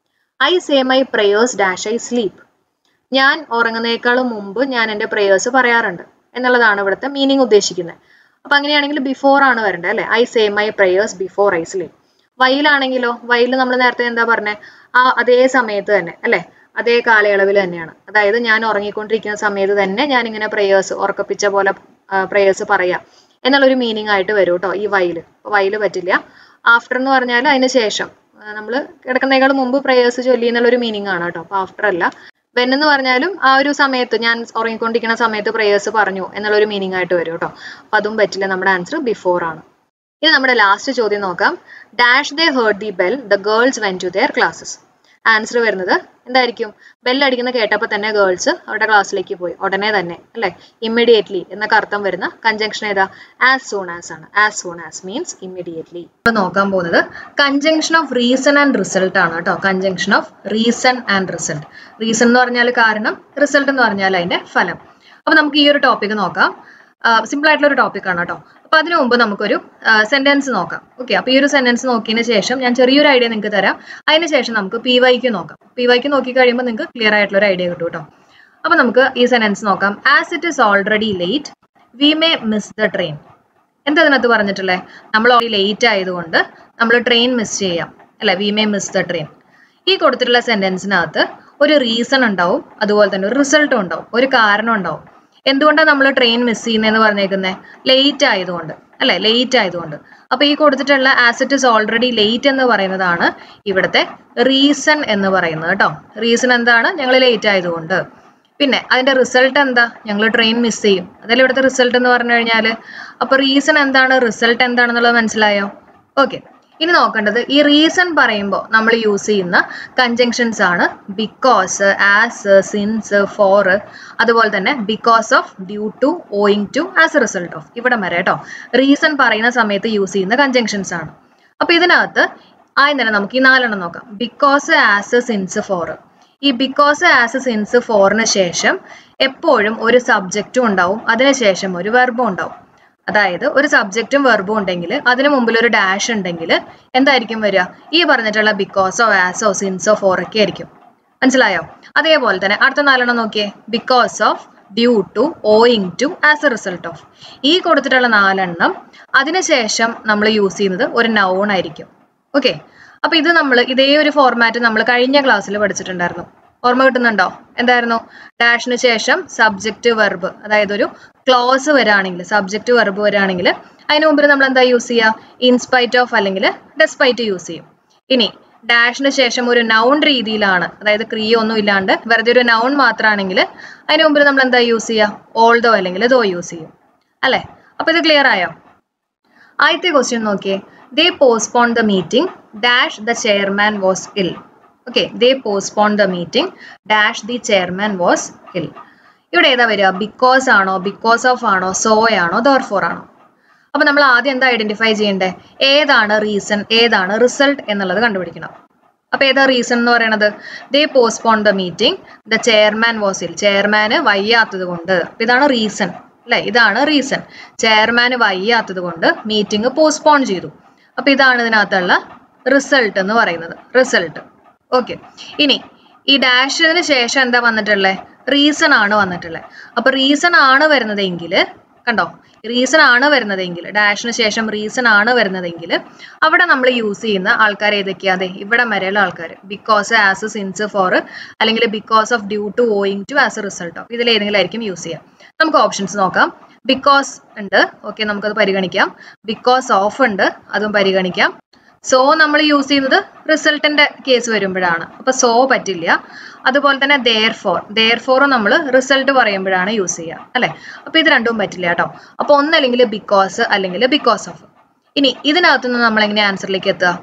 I say my prayers dash I sleep ഞാൻ ഉറങ്ങുന്നേക്കാളും മുമ്പ് ഞാൻ എൻ്റെ പ്രേയേഴ്സ് പറയാറുണ്ട് എന്നുള്ളതാണ് ഇവിടുത്തെ മീനിങ് ഉദ്ദേശിക്കുന്നത് അപ്പൊ അങ്ങനെയാണെങ്കിൽ ബിഫോർ ആണ് വരേണ്ടത് അല്ലെ I say my prayers before I sleep വയലാണെങ്കിലോ വയൽ നമ്മൾ നേരത്തെ എന്താ പറഞ്ഞേ ആ അതേ സമയത്ത് തന്നെ അല്ലെ അതേ കാലയളവിൽ തന്നെയാണ് അതായത് ഞാൻ ഉറങ്ങിക്കൊണ്ടിരിക്കുന്ന സമയത്ത് തന്നെ ഞാൻ ഇങ്ങനെ പ്രേയേഴ്സ് ഉറക്കപ്പിച്ച പോലെ പ്രേയേഴ്സ് പറയാം എന്നുള്ളൊരു മീനിങ് ആയിട്ട് വരും കേട്ടോ ഈ വയല് വയല് പറ്റില്ല ആഫ്റ്റർ എന്ന് പറഞ്ഞാൽ അതിന് ശേഷം നമ്മൾ കിടക്കുന്നേക്കാൾ മുമ്പ് പ്രേയേഴ്സ് ചൊല്ലി എന്നുള്ളൊരു മീനിങ് ആണ് കേട്ടോ അപ്പൊ ആഫ്റ്റർ അല്ല വെൻ എന്ന് പറഞ്ഞാലും ആ ഒരു സമയത്ത് ഞാൻ ഉറങ്ങിക്കൊണ്ടിരിക്കുന്ന സമയത്ത് പ്രേയേഴ്സ് പറഞ്ഞു എന്നുള്ളൊരു മീനിങ് ആയിട്ട് വരും കേട്ടോ അപ്പൊ അതും പറ്റില്ല നമ്മുടെ ആൻസർ ബിഫോർ ആണ് ഇനി നമ്മുടെ ലാസ്റ്റ് ചോദ്യം നോക്കാം dash they heard the bell the girls went to their classes answer വരുന്നത് എന്തായിരിക്കും ബെല്ലടിക്കുന്ന കേട്ടപ്പോൾ തന്നെ ഗേൾസ് അവരുടെ ക്ലാസ്സിലേക്ക് പോയി ഉടനെ തന്നെ അല്ലെ ഇമ്മീഡിയറ്റ്ലി എന്നൊക്കെ അർത്ഥം വരുന്ന കഞ്ചങ്ഷൻ ഏതാ ആസ് സൂൺ ആസ് ആണ് as soon as means immediately ഇപ്പൊ നോക്കാൻ പോകുന്നത് conjunction of reason and result ആണ് കേട്ടോ conjunction of reason and result reason എന്ന് പറഞ്ഞാൽ കാരണം റിസൾട്ട് എന്ന് പറഞ്ഞാൽ അതിന്റെ ഫലം അപ്പൊ നമുക്ക് ഈ ഒരു ടോപ്പിക് നോക്കാം സിമ്പിൾ ആയിട്ടുള്ള ഒരു ടോപ്പിക് ആണ് കേട്ടോ അപ്പൊ അതിനു മുമ്പ് നമുക്കൊരു സെന്റൻസ് നോക്കാം ഓക്കെ അപ്പൊ ഈ ഒരു സെന്റൻസ് നോക്കിയതിന് ശേഷം ഞാൻ ചെറിയൊരു ഐഡിയ നിങ്ങൾക്ക് തരാം അതിന് ശേഷം നമുക്ക് പി വൈക്ക് നോക്കാം പി വൈക്ക് നോക്കി കഴിയുമ്പോൾ നിങ്ങൾക്ക് ക്ലിയർ ആയിട്ടുള്ള ഒരു ഐഡിയ കിട്ടും കേട്ടോ അപ്പൊ നമുക്ക് ഈ സെന്റൻസ് നോക്കാം as it is already late we may miss the train എന്താ അതിനകത്ത് പറഞ്ഞിട്ടുള്ളത് നമ്മൾ ലേറ്റ് ആയതുകൊണ്ട് നമ്മൾ ട്രെയിൻ മിസ് ചെയ്യാം അല്ലെ we may miss the train ഈ കൊടുത്തിട്ടുള്ള സെന്റൻസിനകത്ത് ഒരു റീസൺ ഉണ്ടാവും അതുപോലെ തന്നെ ഒരു റിസൾട്ടും ഉണ്ടാവും ഒരു കാരണം ഉണ്ടാവും എന്തുകൊണ്ടാണ് നമ്മൾ ട്രെയിൻ മിസ് ചെയ്യുന്നതെന്ന് പറഞ്ഞേക്കുന്നത് ലേറ്റ് ആയതുകൊണ്ട് അല്ലെ ലേറ്റ് ആയതുകൊണ്ട് അപ്പൊ ഈ കൊടുത്തിട്ടുള്ള ആസിറ്റ് ഇസ് ഓൾറെഡി ലേറ്റ് എന്ന് പറയുന്നതാണ് ഇവിടുത്തെ റീസൺ എന്ന് പറയുന്നത് കേട്ടോ റീസൺ എന്താണ് ഞങ്ങൾ ലേറ്റ് ആയതുകൊണ്ട് പിന്നെ അതിന്റെ റിസൾട്ട് എന്താ ഞങ്ങൾ ട്രെയിൻ മിസ് ചെയ്യും അതല്ലേ ഇവിടുത്തെ റിസൾട്ട് എന്ന് പറഞ്ഞു കഴിഞ്ഞാൽ അപ്പൊ റീസൺ എന്താണ് റിസൾട്ട് എന്താണെന്നുള്ളത് മനസ്സിലായോ ഓക്കെ ഇനി നോക്കേണ്ടത് ഈ റീസൺ പറയുമ്പോൾ നമ്മൾ യൂസ് ചെയ്യുന്ന കഞ്ചങ്ഷൻസ് ആണ് ബിക്കോസ് ആസ് സിൻസ് ഫോർ അതുപോലെ തന്നെ because of due to owing to as a result of ഇവിടെ വരെ കേട്ടോ റീസൺ പറയുന്ന സമയത്ത് യൂസ് ചെയ്യുന്ന കഞ്ചങ്ഷൻസ് ആണ് അപ്പൊ ഇതിനകത്ത് ആദ്യം തന്നെ നമുക്ക് ഈ നാലെണ്ണം നോക്കാം ബിക്കോസ് ആസ് സിൻസ് ഫോർ ഈ ബിക്കോസ് ആസ് സിൻസ് ഫോറിന് ശേഷം എപ്പോഴും ഒരു സബ്ജക്റ്റും ഉണ്ടാവും അതിനുശേഷം ഒരു വെർബും ഉണ്ടാവും അതായത് ഒരു സബ്ജക്റ്റും വെർബും ഉണ്ടെങ്കിൽ അതിന് മുമ്പിൽ ഒരു ഡാഷ് ഉണ്ടെങ്കിൽ എന്തായിരിക്കും വരിക ഈ പറഞ്ഞിട്ടുള്ള ബിക്കോസോ ആസോ സിൻസോ ഫോറൊക്കെ ആയിരിക്കും മനസ്സിലായോ അതേപോലെ തന്നെ അടുത്ത നാലെണ്ണം നോക്കിയേ because of due to owing to as a result of ഈ കൊടുത്തിട്ടുള്ള നാലെണ്ണം അതിനുശേഷം നമ്മൾ യൂസ് ചെയ്യുന്നത് ഒരു നൗൺ ആയിരിക്കും ഓക്കെ അപ്പൊ ഇത് നമ്മൾ ഇതേ ഒരു ഫോർമാറ്റ് നമ്മൾ കഴിഞ്ഞ ക്ലാസ്സിൽ പഠിച്ചിട്ടുണ്ടായിരുന്നു ഓർമ്മ കിട്ടുന്നുണ്ടോ എന്തായിരുന്നു ഡാഷിന് ശേഷം സബ്ജക്റ്റ് വെർബ് അതായത് ഒരു ക്ലോസ് വരാണെങ്കിൽ സബ്ജക്റ്റ് വെർബ് വരാണെങ്കിൽ അതിന് മുമ്പിൽ നമ്മൾ എന്താ യൂസ് ചെയ്യുക ഇൻസ്പൈറ്റ് ഓഫ് അല്ലെങ്കിൽ ഡെസ്പൈറ്റ് യൂസ് ചെയ്യും ഇനി ഡാഷിന് ശേഷം ഒരു നൗൺ രീതിയിലാണ് അതായത് ക്രിയ ഒന്നും ഇല്ലാണ്ട് വെറുതെ ഒരു നൗൺ മാത്രമാണെങ്കിൽ അതിന് മുമ്പിൽ നമ്മൾ എന്താ യൂസ് ചെയ്യുക ഓൾദോ അല്ലെങ്കിൽ ദോ യൂസ് ചെയ്യും അല്ലേ അപ്പൊ ഇത് ക്ലിയർ ആയോ ആദ്യത്തെ ക്വസ്റ്റ്യൻ നോക്കിയേ they postpone the meeting dash the chairman was ill okay they postpone the meeting dash the chairman was ill ഇവിടെ ഏതാ വരിക ബിക്കോസ് ആണോ ബിക്കോസ് ഓഫ് ആണോ സോ ആണോ ദോർഫോർ ആണോ അപ്പൊ നമ്മൾ ആദ്യം എന്താ ഐഡന്റിഫൈ ചെയ്യേണ്ടത് ഏതാണ് റീസൺ ഏതാണ് റിസൾട്ട് എന്നുള്ളത് കണ്ടുപിടിക്കണം അപ്പൊ ഏതാ റീസൺ എന്ന് പറയുന്നത് they postpone the meeting the chairman was ill ചെയർമാന് വയ്യാത്തത് കൊണ്ട് അപ്പൊ ഇതാണ് റീസൺ അല്ലെ ഇതാണ് റീസൺ ചെയർമാന് വയ്യാത്തത് കൊണ്ട് മീറ്റിംഗ് പോസ്റ്റ്പോൺ ചെയ്തു അപ്പൊ ഇതാണ് ഇതിനകത്തുള്ള റിസൾട്ട് എന്ന് പറയുന്നത് റിസൾട്ട് ഓക്കെ ഇനി ഈ ഡാഷിന് ശേഷം എന്താ വന്നിട്ടുള്ളത് റീസൺ ആണ് വന്നിട്ടുള്ളത് അപ്പൊ റീസൺ ആണ് വരുന്നതെങ്കിൽ കണ്ടോ റീസൺ ആണ് വരുന്നതെങ്കിൽ ഡാഷിന് ശേഷം റീസൺ ആണ് വരുന്നതെങ്കിൽ അവിടെ നമ്മൾ യൂസ് ചെയ്യുന്ന ആൾക്കാർ ഏതൊക്കെയാ അതെ ഇവിടെ വരെയുള്ള ആൾക്കാർ ബിക്കോസ് ആസ് സിൻസ് ഫോർ അല്ലെങ്കിൽ because of due to owing to as a result of ഇതിൽ ഏതെങ്കിലും ആയിരിക്കും യൂസ് ചെയ്യാം നമുക്ക് ഓപ്ഷൻസ് നോക്കാം ബിക്കോസ് ഉണ്ട് ഓക്കെ നമുക്കത് പരിഗണിക്കാം ബിക്കോസ് ഓഫ് ഉണ്ട് അതും പരിഗണിക്കാം സോ നമ്മൾ യൂസ് ചെയ്യുന്നത് റിസൾട്ടിന്റെ കേസ് വരുമ്പോഴാണ് അപ്പൊ സോ പറ്റില്ല അതുപോലെ തന്നെ ദെയർ ഫോർ ദെയർ ഫോർ നമ്മൾ റിസൾട്ട് പറയുമ്പോഴാണ് യൂസ് ചെയ്യുക അല്ലെ അപ്പൊ ഇത് രണ്ടും പറ്റില്ല കേട്ടോ അപ്പൊ ഒന്നല്ലെങ്കിൽ ബിക്കോസ് അല്ലെങ്കിൽ ബിക്കോസ് ഓഫ് ഇനി ഇതിനകത്തുനിന്ന് നമ്മൾ എങ്ങനെ ആൻസറിലേക്ക് എത്തുക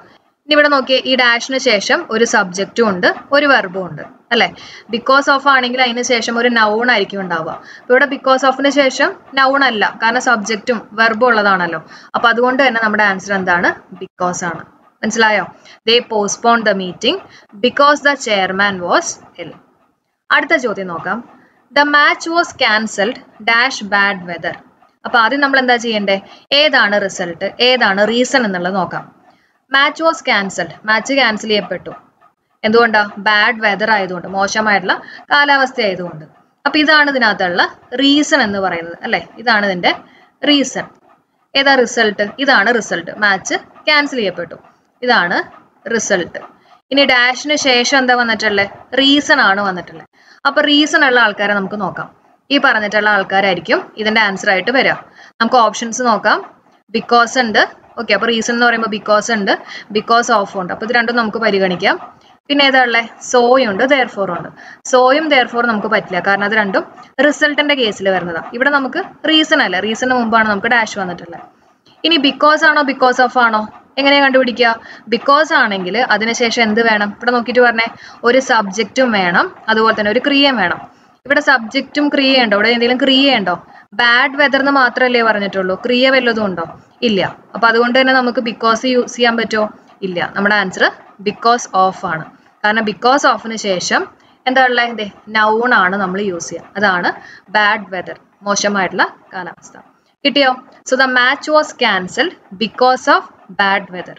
ഇനി ഇവിടെ നോക്കിയേ ഈ ഡാഷിന് ശേഷം ഒരു സബ്ജക്റ്റും ഉണ്ട് ഒരു വെർബും ഉണ്ട് അല്ലെ ബിക്കോസ് ഓഫ് ആണെങ്കിൽ അതിന് ശേഷം ഒരു നൗൺ ആയിരിക്കും ഉണ്ടാവുക അപ്പൊ ഇവിടെ ബിക്കോസ് ഓഫിന് ശേഷം നൗൺ അല്ല കാരണം സബ്ജക്റ്റും വെർബും ഉള്ളതാണല്ലോ അപ്പൊ അതുകൊണ്ട് തന്നെ നമ്മുടെ ആൻസർ എന്താണ് ബിക്കോസ് ആണ് മനസ്സിലായോ they postpone the meeting because the chairman was ill അടുത്ത ചോദ്യം നോക്കാം the match was cancelled dash bad weather അപ്പൊ ആദ്യം നമ്മൾ എന്താ ചെയ്യണ്ടേ ഏതാണ് റിസൾട്ട് ഏതാണ് റീസൺ എന്നുള്ളത് നോക്കാം match was cancelled match cancel ചെയ്യപ്പെട്ടു എന്തുകൊണ്ടാ ബാഡ് വെദർ ആയതുകൊണ്ട് മോശമായിട്ടുള്ള കാലാവസ്ഥ ആയതുകൊണ്ട് അപ്പൊ ഇതാണ് ഇതിനകത്തുള്ള റീസൺ എന്ന് പറയുന്നത് അല്ലെ ഇതാണ് ഇതിന്റെ റീസൺ ഏതാ റിസൾട്ട് ഇതാണ് റിസൾട്ട് മാച്ച് ക്യാൻസൽ ചെയ്യപ്പെട്ടു ഇതാണ് റിസൾട്ട് ഇനി ഡാഷിന് ശേഷം എന്താ വന്നിട്ടുള്ളത് റീസൺ ആണ് വന്നിട്ടുള്ളത് അപ്പൊ റീസൺ ഉള്ള ആൾക്കാരെ നമുക്ക് നോക്കാം ഈ പറഞ്ഞിട്ടുള്ള ആൾക്കാരായിരിക്കും ഇതിന്റെ ആൻസർ ആയിട്ട് വരിക നമുക്ക് ഓപ്ഷൻസ് നോക്കാം ബിക്കോസ് ഉണ്ട് ഓക്കെ അപ്പൊ റീസൺ എന്ന് പറയുമ്പോൾ ബിക്കോസ് ഉണ്ട് ബിക്കോസ് ഓഫ് ഉണ്ട് അപ്പൊ ഇത് രണ്ടും നമുക്ക് പരിഗണിക്കാം പിന്നെ ഏതാ ഉള്ളത് സോയുണ്ട് ദെയർഫോറും ഉണ്ട് സോയും ദെയർഫോറും നമുക്ക് പറ്റില്ല കാരണം അത് രണ്ടും റിസൾട്ടിന്റെ കേസിൽ വരുന്നതാണ് ഇവിടെ നമുക്ക് റീസൺ അല്ല റീസണിന് മുമ്പാണ് നമുക്ക് ഡാഷ് വന്നിട്ടുള്ളത് ഇനി ബിക്കോസ് ആണോ ബിക്കോസ് ഓഫ് ആണോ എങ്ങനെയാ കണ്ടുപിടിക്കുക ബിക്കോസ് ആണെങ്കിൽ അതിനുശേഷം എന്ത് വേണം ഇവിടെ നോക്കിയിട്ട് പറഞ്ഞേ ഒരു സബ്ജക്റ്റും വേണം അതുപോലെ തന്നെ ഒരു ക്രിയയും വേണം ഇവിടെ സബ്ജക്റ്റും ക്രിയ ഉണ്ടോ ഇവിടെ എന്തെങ്കിലും ക്രിയ ഉണ്ടോ ബാഡ് വെതർ എന്ന് മാത്രമല്ലേ പറഞ്ഞിട്ടുള്ളൂ ക്രിയ വല്ലതും ഉണ്ടോ ഇല്ല അപ്പൊ അതുകൊണ്ട് തന്നെ നമുക്ക് ബിക്കോസ് യൂസ് ചെയ്യാൻ പറ്റുമോ ഇല്ല നമ്മുടെ ആൻസർ ബിക്കോസ് ഓഫ് ആണ് കാരണം ബിക്കോസ് ഓഫിന് ശേഷം എന്താ ഉള്ളത് നൗൺ ആണ് നമ്മൾ യൂസ് ചെയ്യുക അതാണ് ബാഡ് വെതർ മോശമായിട്ടുള്ള കാലാവസ്ഥ കിട്ടിയോ so the match was cancelled because of bad weather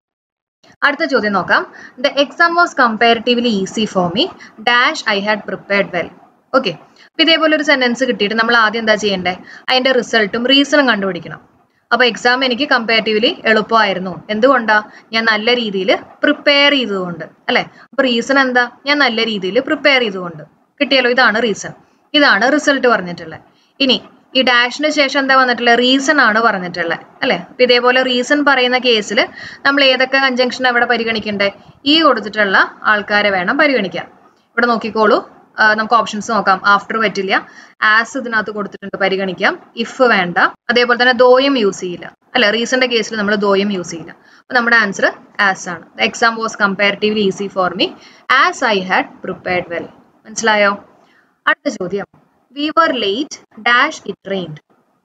അടുത്ത ചോദ്യം നോക്കാം the exam was comparatively easy for me dash I had prepared well okay അപ്പൊ ഇതേപോലെ ഒരു സെന്റൻസ് കിട്ടിയിട്ട് നമ്മൾ ആദ്യം എന്താ ചെയ്യേണ്ടത് അതിന്റെ റിസൾട്ടും റീസണും കണ്ടുപിടിക്കണം അപ്പൊ എക്സാം എനിക്ക് കമ്പാരിറ്റീവ്ലി എളുപ്പമായിരുന്നു എന്തുകൊണ്ടാ ഞാൻ നല്ല രീതിയിൽ പ്രിപ്പയർ ചെയ്തതുകൊണ്ട് അല്ലെ അപ്പൊ റീസൺ എന്താ ഞാൻ നല്ല രീതിയിൽ പ്രിപ്പയർ ചെയ്തുകൊണ്ട് കിട്ടിയല്ലോ ഇതാണ് റീസൺ ഇതാണ് റിസൾട്ട് പറഞ്ഞിട്ടുള്ളത് ഇനി ഈ ഡാഷിന് ശേഷം എന്താ വന്നിട്ടുള്ളത് റീസൺ ആണ് പറഞ്ഞിട്ടുള്ളത് അല്ലെ അപ്പൊ ഇതേപോലെ റീസൺ പറയുന്ന കേസിൽ നമ്മൾ ഏതൊക്കെ കൺജങ്ഷൻ അവിടെ പരിഗണിക്കണ്ടേ ഈ കൊടുത്തിട്ടുള്ള ആൾക്കാരെ വേണം പരിഗണിക്കാൻ ഇവിടെ നോക്കിക്കോളൂ ആ, നമുക്ക് ഓപ്ഷൻസ് നോക്കാം ആഫ്റ്റർ പറ്റില്ല ആസ് ഇതിനകത്ത് കൊടുത്തിട്ടുണ്ട് പരിഗണിക്കാം ഇഫ് വേണ്ട അതേപോലെ തന്നെ ദോയും യൂസ് ചെയ്യില്ല അല്ലെ റീസന്റെ കേസിൽ നമ്മൾ ദോയും യൂസ് ചെയ്യില്ല അപ്പൊ നമ്മുടെ ആൻസർ ആസ് ആണ് the exam was comparatively easy for me as I had prepared well മനസ്സിലായോ അടുത്ത ചോദ്യം we were late dash it rained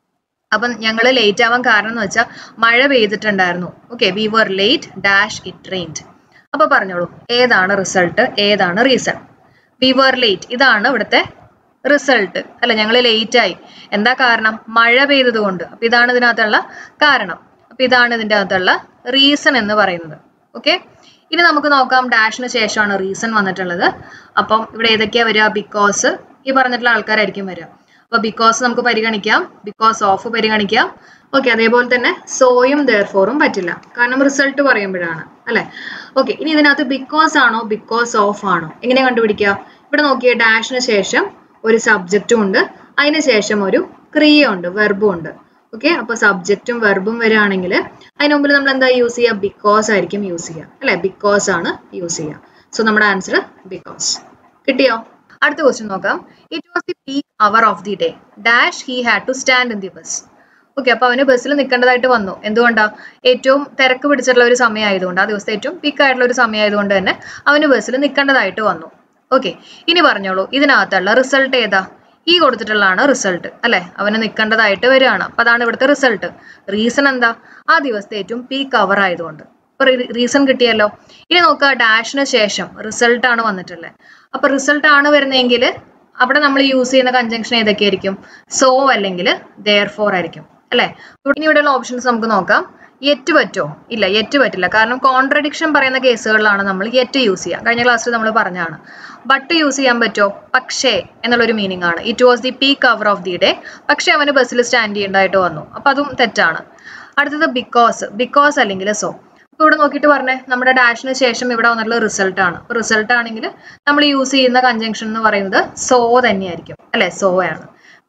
അപ്പം ഞങ്ങൾ ലേറ്റ് ആവാൻ കാരണം എന്ന് വെച്ചാൽ മഴ പെയ്തിട്ടുണ്ടായിരുന്നു okay we were late dash it rained അപ്പൊ പറഞ്ഞോളൂ ഏതാണ് റിസൾട്ട് ഏതാണ് റീസൺ വി വർ ലേറ്റ് ഇതാണ് ഇവിടുത്തെ റിസൾട്ട് അല്ല ഞങ്ങൾ ലേറ്റ് ആയി എന്താ കാരണം മഴ പെയ്തത് കൊണ്ട് അപ്പൊ ഇതാണ് ഇതിനകത്തുള്ള കാരണം അപ്പൊ ഇതാണ് ഇതിന്റെ അകത്തുള്ള റീസൺ എന്ന് പറയുന്നത് ഓക്കെ ഇനി നമുക്ക് നോക്കാം ഡാഷിന് ശേഷമാണ് റീസൺ വന്നിട്ടുള്ളത് അപ്പം ഇവിടെ ഏതൊക്കെയാ വരിക ബിക്കോസ് ഈ പറഞ്ഞിട്ടുള്ള ആൾക്കാരായിരിക്കും വരിക അപ്പൊ ബിക്കോസ് നമുക്ക് പരിഗണിക്കാം ബിക്കോസ് ഓഫ് പരിഗണിക്കാം ഓക്കെ അതേപോലെ തന്നെ സോയും ദെയർഫോറും പറ്റില്ല കാരണം റിസൾട്ട് പറയുമ്പോഴാണ് അല്ലെ ഓക്കെ ഇനി ഇതിനകത്ത് ബിക്കോസ് ആണോ ബിക്കോസ് ഓഫ് ആണോ എങ്ങനെ കണ്ടുപിടിക്കുക ഇവിടെ നോക്കിയ ഡാഷിന് ശേഷം ഒരു സബ്ജക്റ്റും ഉണ്ട് അതിന് ശേഷം ഒരു ക്രിയ ഉണ്ട് വെർബും ഉണ്ട് ഓക്കെ അപ്പൊ സബ്ജക്റ്റും വെർബും വരികയാണെങ്കിൽ അതിന് മുമ്പിൽ നമ്മൾ എന്താ യൂസ് ചെയ്യുക ബിക്കോസ് ആയിരിക്കും യൂസ് ചെയ്യുക അല്ലെ ബിക്കോസ് ആണ് യൂസ് ചെയ്യുക സോ നമ്മുടെ ആൻസർ ബിക്കോസ് കിട്ടിയോ അടുത്ത ക്വസ്റ്റ്യൻ നോക്കാം it was the peak hour of the day dash he had to stand in the bus okay അപ്പൊ അവന് ബസ്സിൽ നിൽക്കേണ്ടതായിട്ട് വന്നു എന്തുകൊണ്ടാ ഏറ്റവും തിരക്ക് പിടിച്ചിട്ടുള്ള ഒരു സമയമായതുകൊണ്ട് ആ ദിവസത്തെ ഏറ്റവും പീക്ക് ആയിട്ടുള്ള ഒരു സമയമായതുകൊണ്ട് തന്നെ അവന് ബസ്സിൽ നിൽക്കേണ്ടതായിട്ട് വന്നു ഓക്കെ ഇനി പറഞ്ഞോളൂ ഇതിനകത്തുള്ള റിസൾട്ട് ഏതാ ഈ കൊടുത്തിട്ടുള്ളതാണ് റിസൾട്ട് അല്ലെ അവന് നിൽക്കേണ്ടതായിട്ട് വരികയാണ് അപ്പൊ അതാണ് ഇവിടുത്തെ റിസൾട്ട് റീസൺ എന്താ ആ ദിവസത്തെ ഏറ്റവും പീക്ക് അവർ ആയതുകൊണ്ട് അപ്പൊ റീസൺ കിട്ടിയല്ലോ ഇനി നോക്കുക ഡാഷിന് ശേഷം റിസൾട്ട് ആണ് വന്നിട്ടുള്ളത് അപ്പൊ റിസൾട്ട് ആണ് വരുന്നതെങ്കിൽ അവിടെ നമ്മൾ യൂസ് ചെയ്യുന്ന കൺജങ്ഷൻ ഏതൊക്കെയായിരിക്കും സോ അല്ലെങ്കിൽ ദെയർ ഫോർ ആയിരിക്കും അല്ലെ ഇനി ഇവിടെയുള്ള ഓപ്ഷൻസ് നമുക്ക് നോക്കാം യെറ്റ് പറ്റോ ഇല്ല യെറ്റ് പറ്റില്ല കാരണം കോൺട്രഡിക്ഷൻ പറയുന്ന കേസുകളിലാണ് നമ്മൾ യെറ്റ് യൂസ് ചെയ്യുക കഴിഞ്ഞ ക്ലാസ്സിൽ നമ്മൾ പറഞ്ഞാണ് ബട്ട് യൂസ് ചെയ്യാൻ പറ്റോ പക്ഷേ എന്നുള്ളൊരു മീനിങ് ആണ് it was the peak hour of the day പക്ഷേ അവന് ബസ്സിൽ സ്റ്റാൻഡ് ചെയ്യേണ്ടതായിട്ട് വന്നു അപ്പൊ അതും തെറ്റാണ് അടുത്തത് ബിക്കോസ് ബിക്കോസ് അല്ലെങ്കിൽ സോ ഇപ്പൊ ഇവിടെ നോക്കിയിട്ട് പറഞ്ഞേ നമ്മുടെ ഡാഷിന് ശേഷം ഇവിടെ വന്നിട്ടുള്ള റിസൾട്ട് ആണ് റിസൾട്ട് ആണെങ്കിൽ നമ്മൾ യൂസ് ചെയ്യുന്ന കൺജങ്ഷൻ എന്ന് പറയുന്നത് സോ തന്നെയായിരിക്കും അല്ലെ സോ ആണ്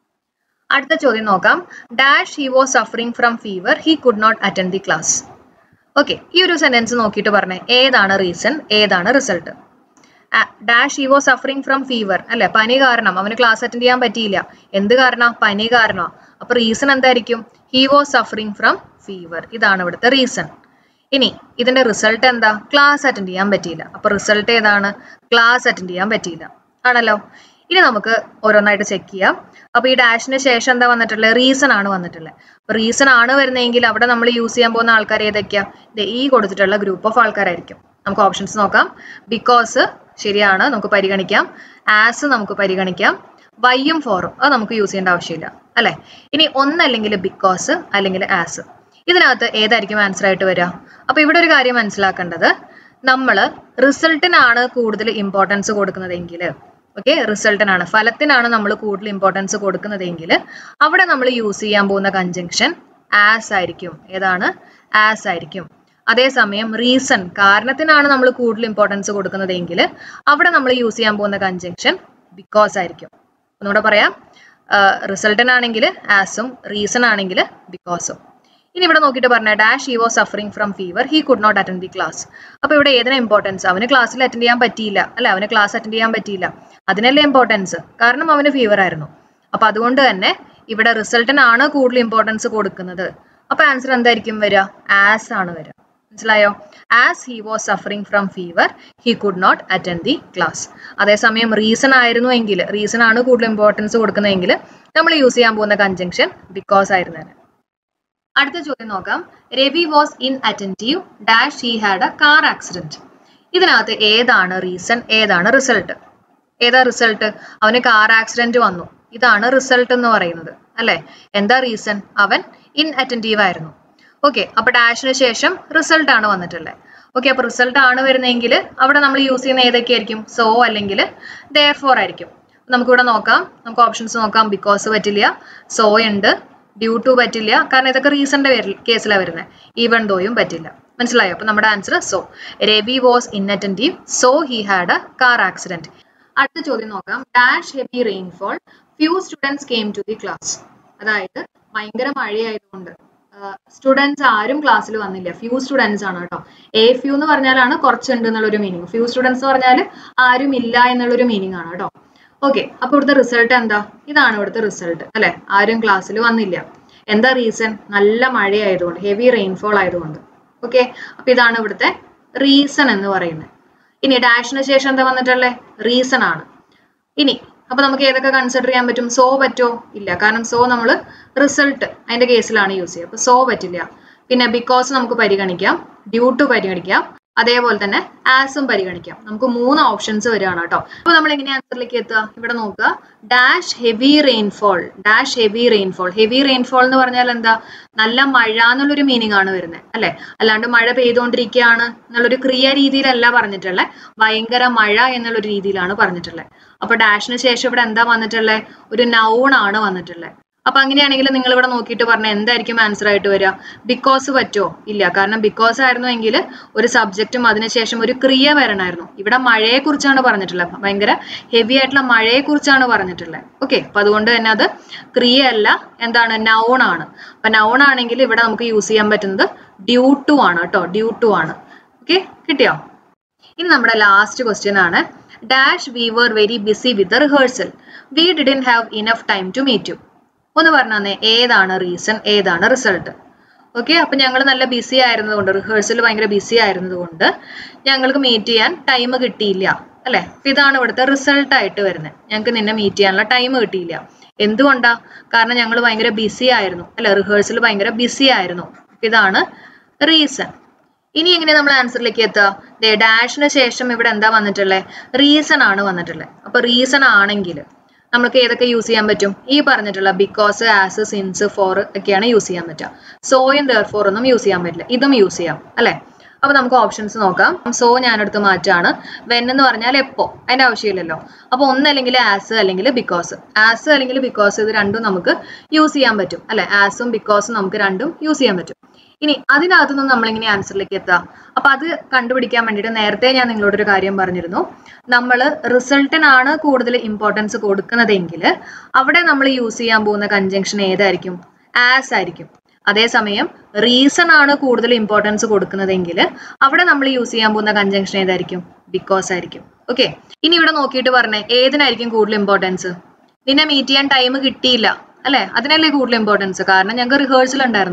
അടുത്ത ചോദ്യം നോക്കാം dash he was suffering from fever he could not attend the class okay ഈ ഒരു സെന്റൻസ് നോക്കിയിട്ട് പറഞ്ഞേ ഏതാണ് റീസൺ ഏതാണ് result dash he was suffering from fever അല്ലെ പനി കാരണം അവന് ക്ലാസ് അറ്റൻഡ് ചെയ്യാൻ പറ്റിയില്ല എന്ത് കാരണം പനി കാരണം അപ്പൊ റീസൺ എന്തായിരിക്കും he was suffering from fever ഇതാണ് ഇവിടുത്തെ റീസൺ ഇനി ഇതിന്റെ റിസൾട്ട് എന്താ ക്ലാസ് അറ്റൻഡ് ചെയ്യാൻ പറ്റിയില്ല അപ്പൊ റിസൾട്ട് ഏതാണ് ക്ലാസ് അറ്റൻഡ് ചെയ്യാൻ പറ്റിയില്ല ആണല്ലോ ഇനി നമുക്ക് ഓരോന്നായിട്ട് ചെക്ക് ചെയ്യാം അപ്പൊ ഈ ഡാഷിന് ശേഷം എന്താ വന്നിട്ടുള്ളത് റീസൺ ആണ് വന്നിട്ടുള്ളത് അപ്പൊ റീസൺ ആണ് വരുന്നതെങ്കിൽ അവിടെ നമ്മൾ യൂസ് ചെയ്യാൻ പോകുന്ന ആൾക്കാർ ഏതൊക്കെയാ ദേ ഈ കൊടുത്തിട്ടുള്ള ഗ്രൂപ്പ് ഓഫ് ആൾക്കാരായിരിക്കും നമുക്ക് ഓപ്ഷൻസ് നോക്കാം ബിക്കോസ് ശരിയാണ് നമുക്ക് പരിഗണിക്കാം ആസ് നമുക്ക് പരിഗണിക്കാം വൈയും ഫോറും അത് നമുക്ക് യൂസ് ചെയ്യേണ്ട ആവശ്യമില്ല അല്ലെ ഇനി ഒന്നല്ലെങ്കിൽ ബിക്കോസ് അല്ലെങ്കിൽ ആസ് ഇതിനകത്ത് ഏതായിരിക്കും ആൻസർ ആയിട്ട് വരിക അപ്പൊ ഇവിടെ ഒരു കാര്യം മനസ്സിലാക്കേണ്ടത് നമ്മൾ റിസൾട്ടിനാണ് കൂടുതൽ ഇമ്പോർട്ടൻസ് കൊടുക്കുന്നതെങ്കിൽ ഓക്കെ റിസൾട്ടിനാണ് ഫലത്തിനാണ് നമ്മൾ കൂടുതൽ ഇമ്പോർട്ടൻസ് കൊടുക്കുന്നതെങ്കിൽ അവിടെ നമ്മൾ യൂസ് ചെയ്യാൻ പോകുന്ന കഞ്ചങ്ഷൻ ആസ് ആയിരിക്കും ഏതാണ് ആസ് ആയിരിക്കും അതേസമയം റീസൺ കാരണത്തിനാണ് നമ്മൾ കൂടുതൽ ഇമ്പോർട്ടൻസ് കൊടുക്കുന്നതെങ്കിൽ അവിടെ നമ്മൾ യൂസ് ചെയ്യാൻ പോകുന്ന കഞ്ചങ്ഷൻ ബിക്കോസ് ആയിരിക്കും ഒന്നുകൂടെ പറയാം റിസൾട്ടിനാണെങ്കിൽ ആസും റീസൺ ആണെങ്കിൽ ബിക്കോസും ഇനി ഇവിടെ നോക്കിയിട്ട് പറഞ്ഞ dash he was suffering from fever he could not attend the class അപ്പൊ ഇവിടെ ഏതിനാ ഇമ്പോർട്ടൻസ് അവന് ക്ലാസ്സിൽ അറ്റൻഡ് ചെയ്യാൻ പറ്റിയില്ല അല്ലെ അവന് ക്ലാസ് അറ്റൻഡ് ചെയ്യാൻ പറ്റിയില്ല അതിനല്ലേ ഇമ്പോർട്ടൻസ് കാരണം അവന് ഫീവർ ആയിരുന്നു അപ്പൊ അതുകൊണ്ട് തന്നെ ഇവിടെ റിസൾട്ടിനാണ് കൂടുതൽ ഇമ്പോർട്ടൻസ് കൊടുക്കുന്നത് അപ്പൊ ആൻസർ എന്തായിരിക്കും വരിക ആസ് ആണ് വരിക മനസ്സിലായോ as he was suffering from fever he could not attend the class അതേസമയം റീസൺ ആയിരുന്നു എങ്കിൽ റീസൺ ആണ് കൂടുതൽ ഇമ്പോർട്ടൻസ് കൊടുക്കുന്നതെങ്കിൽ നമ്മൾ യൂസ് ചെയ്യാൻ പോകുന്ന കഞ്ചങ്ഷൻ ബിക്കോസ് ആയിരുന്നേനെ അടുത്ത ചോദ്യം നോക്കാം Ravi was inattentive dash he had a car accident ഇതിനകത്ത് ഏതാണ് റീസൺ ഏതാണ് റിസൾട്ട് ഏതാ റിസൾട്ട് അവന് കാർ ആക്സിഡന്റ് വന്നു ഇതാണ് റിസൾട്ട് എന്ന് പറയുന്നത് അല്ലെ എന്താ റീസൺ അവൻ ഇൻ അറ്റൻറ്റീവ് ആയിരുന്നു ഓക്കെ അപ്പൊ ഡാഷിന് ശേഷം റിസൾട്ട് ആണ് വന്നിട്ടുള്ളത് ഓക്കെ അപ്പൊ റിസൾട്ട് ആണ് വരുന്നതെങ്കിൽ അവിടെ നമ്മൾ യൂസ് ചെയ്യുന്ന ഏതൊക്കെയായിരിക്കും സോ അല്ലെങ്കിൽ ദയർ ഫോർ ആയിരിക്കും നമുക്കിവിടെ നോക്കാം നമുക്ക് ഓപ്ഷൻസ് നോക്കാം ബിക്കോസ് പറ്റില്ല സോ ഉണ്ട് ഡ്യൂ ടു പറ്റില്ല കാരണം ഇതൊക്കെ റീസന്റെ പേരിൽ കേസിലാണ് വരുന്നത് ഈവൺ ദോയും പറ്റില്ല മനസ്സിലായോ അപ്പൊ നമ്മുടെ answer so Ravi was inattentive so he had a car accident അടുത്ത ചോദ്യം നോക്കാം dash heavy rainfall few students came to the class അതായത് ഭയങ്കര മഴയായതുകൊണ്ട് സ്റ്റുഡൻസ് ആരും ക്ലാസ്സിൽ വന്നില്ല ഫ്യൂ സ്റ്റുഡൻസ് ആണ് കേട്ടോ എ ഫ്യൂ എന്ന് പറഞ്ഞാലാണ് കുറച്ചുണ്ട് എന്നുള്ളൊരു മീനിങ് ഫ്യൂ സ്റ്റുഡൻസ് എന്ന് പറഞ്ഞാൽ ആരും ഇല്ല എന്നുള്ളൊരു മീനിങ് ആണ് കേട്ടോ ഓക്കെ അപ്പൊ ഇവിടുത്തെ റിസൾട്ട് എന്താ ഇതാണ് ഇവിടുത്തെ റിസൾട്ട് അല്ലെ ആരും ക്ലാസ്സിൽ വന്നില്ല എന്താ റീസൺ നല്ല മഴയായതുകൊണ്ട് ഹെവി റെയിൻഫോൾ ആയതുകൊണ്ട് ഓക്കെ അപ്പൊ ഇതാണ് ഇവിടുത്തെ റീസൺ എന്ന് പറയുന്നത് ഇനി ഡാഷിന് ശേഷം എന്താ വന്നിട്ടുള്ളത് റീസൺ ആണ് ഇനി അപ്പൊ നമുക്ക് ഏതൊക്കെ കൺസിഡർ ചെയ്യാൻ പറ്റും സോ പറ്റോ ഇല്ല കാരണം സോ നമ്മൾ റിസൾട്ട് അതിന്റെ കേസിലാണ് യൂസ് ചെയ്യുക അപ്പൊ സോ പറ്റില്ല പിന്നെ ബിക്കോസ് നമുക്ക് പരിഗണിക്കാം ഡ്യൂ ടു പരിഗണിക്കാം അതേപോലെ തന്നെ ആസും പരിഗണിക്കാം നമുക്ക് മൂന്ന് ഓപ്ഷൻസ് വരികയാണ് കേട്ടോ അപ്പൊ നമ്മൾ എങ്ങനെ ആൻസറിലേക്ക് എത്തുക ഇവിടെ നോക്കുക dash heavy rainfall dash heavy rainfall heavy rainfall എന്ന് പറഞ്ഞാൽ എന്താ നല്ല മഴ എന്നുള്ളൊരു മീനിങ് ആണ് വരുന്നത് അല്ലെ അല്ലാണ്ട് മഴ പെയ്തുകൊണ്ടിരിക്കുകയാണ് എന്നുള്ളൊരു ക്രിയ രീതിയിലല്ല പറഞ്ഞിട്ടുള്ളത് ഭയങ്കര മഴ എന്നുള്ളൊരു രീതിയിലാണ് പറഞ്ഞിട്ടുള്ളത് അപ്പൊ ഡാഷിന് ശേഷം ഇവിടെ എന്താ വന്നിട്ടുള്ളത് ഒരു നൗൺ ആണ് വന്നിട്ടുള്ളത് അപ്പൊ അങ്ങനെയാണെങ്കിൽ നിങ്ങൾ ഇവിടെ നോക്കിയിട്ട് പറഞ്ഞ എന്തായിരിക്കും ആൻസർ ആയിട്ട് വരിക ബിക്കോസ് പറ്റുമോ ഇല്ല കാരണം ബിക്കോസ് ആയിരുന്നു എങ്കിൽ ഒരു സബ്ജക്റ്റും അതിനുശേഷം ഒരു ക്രിയ വരണമായിരുന്നു ഇവിടെ മഴയെ കുറിച്ചാണ് പറഞ്ഞിട്ടുള്ളത് ഭയങ്കര ഹെവി ആയിട്ടുള്ള മഴയെ കുറിച്ചാണ് പറഞ്ഞിട്ടുള്ളത് ഓക്കെ അപ്പൊ അതുകൊണ്ട് തന്നെ അത് ക്രിയ അല്ല എന്താണ് നൗൺ ആണ് അപ്പൊ നൗൺ ആണെങ്കിൽ ഇവിടെ നമുക്ക് യൂസ് ചെയ്യാൻ പറ്റുന്നത് ഡ്യൂ ടു ആണ് കേട്ടോ ഡ്യൂ ടു ആണ് ഓക്കെ കിട്ടിയോ ഇനി നമ്മുടെ ലാസ്റ്റ് ക്വസ്റ്റ്യൻ ആണ് dash we were very busy with the rehearsal we didn't have enough time to meet you ഒന്ന് പറഞ്ഞേ ഏതാണ് റീസൺ ഏതാണ് റിസൾട്ട് ഓക്കെ അപ്പൊ ഞങ്ങൾ നല്ല ബിസി ആയിരുന്നതുകൊണ്ട് റിഹേഴ്സൽ ഭയങ്കര ബിസി ആയിരുന്നതുകൊണ്ട് ഞങ്ങൾക്ക് മീറ്റ് ചെയ്യാൻ ടൈം കിട്ടിയില്ല അല്ലെ അപ്പൊ ഇതാണ് ഇവിടുത്തെ റിസൾട്ട് ആയിട്ട് വരുന്നത് ഞങ്ങൾക്ക് നിന്നെ മീറ്റ് ചെയ്യാനുള്ള ടൈം കിട്ടിയില്ല എന്തുകൊണ്ടാ കാരണം ഞങ്ങൾ ഭയങ്കര ബിസി ആയിരുന്നു അല്ലെ റിഹേഴ്സൽ ഭയങ്കര ബിസി ആയിരുന്നു ഇതാണ് റീസൺ ഇനി എങ്ങനെ നമ്മൾ ആൻസറിലേക്ക് എത്തുക ദേ ഡാഷിന് ശേഷം ഇവിടെ എന്താ വന്നിട്ടുള്ളത് റീസൺ ആണ് വന്നിട്ടുള്ളത് അപ്പൊ റീസൺ ആണെങ്കിൽ നമുക്ക് ഏതൊക്കെ യൂസ് ചെയ്യാൻ പറ്റും ഈ പറഞ്ഞിട്ടുള്ള ബിക്കോസ് ആസ് സിൻസ് ഫോർ ഒക്കെയാണ് യൂസ് ചെയ്യാൻ പറ്റുക സോയും ദർ ഫോർ ഒന്നും യൂസ് ചെയ്യാൻ പറ്റില്ല ഇതും യൂസ് ചെയ്യാം അല്ലെ അപ്പൊ നമുക്ക് ഓപ്ഷൻസ് നോക്കാം സോ ഞാനെടുത്ത് മാറ്റാണ് വെൻ എന്ന് പറഞ്ഞാൽ എപ്പോ അതിന്റെ ആവശ്യമില്ലല്ലോ അപ്പൊ ഒന്നല്ലെങ്കിൽ ആസ് അല്ലെങ്കിൽ ബിക്കോസ് ആസ് അല്ലെങ്കിൽ ബിക്കോസ് ഇത് രണ്ടും നമുക്ക് യൂസ് ചെയ്യാൻ പറ്റും അല്ലെ ആസും ബിക്കോസും നമുക്ക് രണ്ടും യൂസ് ചെയ്യാൻ പറ്റും ഇനി അതിനകത്തു നിന്ന് നമ്മളിങ്ങനെ ആൻസറിലേക്ക് എത്താം അപ്പൊ അത് കണ്ടുപിടിക്കാൻ വേണ്ടിയിട്ട് നേരത്തെ ഞാൻ നിങ്ങളോട് ഒരു കാര്യം പറഞ്ഞിരുന്നു നമ്മൾ റിസൾട്ടിനാണ് കൂടുതൽ ഇമ്പോർട്ടൻസ് കൊടുക്കുന്നതെങ്കിൽ അവിടെ നമ്മൾ യൂസ് ചെയ്യാൻ പോകുന്ന കൺജങ്ഷൻ ഏതായിരിക്കും ആസ് ആയിരിക്കും അതേസമയം റീസൺ ആണ് കൂടുതൽ ഇമ്പോർട്ടൻസ് കൊടുക്കുന്നതെങ്കിൽ അവിടെ നമ്മൾ യൂസ് ചെയ്യാൻ പോകുന്ന കൺജങ്ഷൻ ഏതായിരിക്കും ബിക്കോസ് ആയിരിക്കും ഓക്കെ ഇനി ഇവിടെ നോക്കിയിട്ട് പറഞ്ഞേ ഏതിനായിരിക്കും കൂടുതൽ ഇമ്പോർട്ടൻസ് നിന്നെ മീറ്റ് ചെയ്യാൻ ടൈം കിട്ടിയില്ല അല്ലെ അതിനല്ലേ കൂടുതൽ ഇമ്പോർട്ടൻസ് കാരണം ഞങ്ങൾക്ക് റിഹേഴ്സൽ ഉണ്ടായിരുന്നു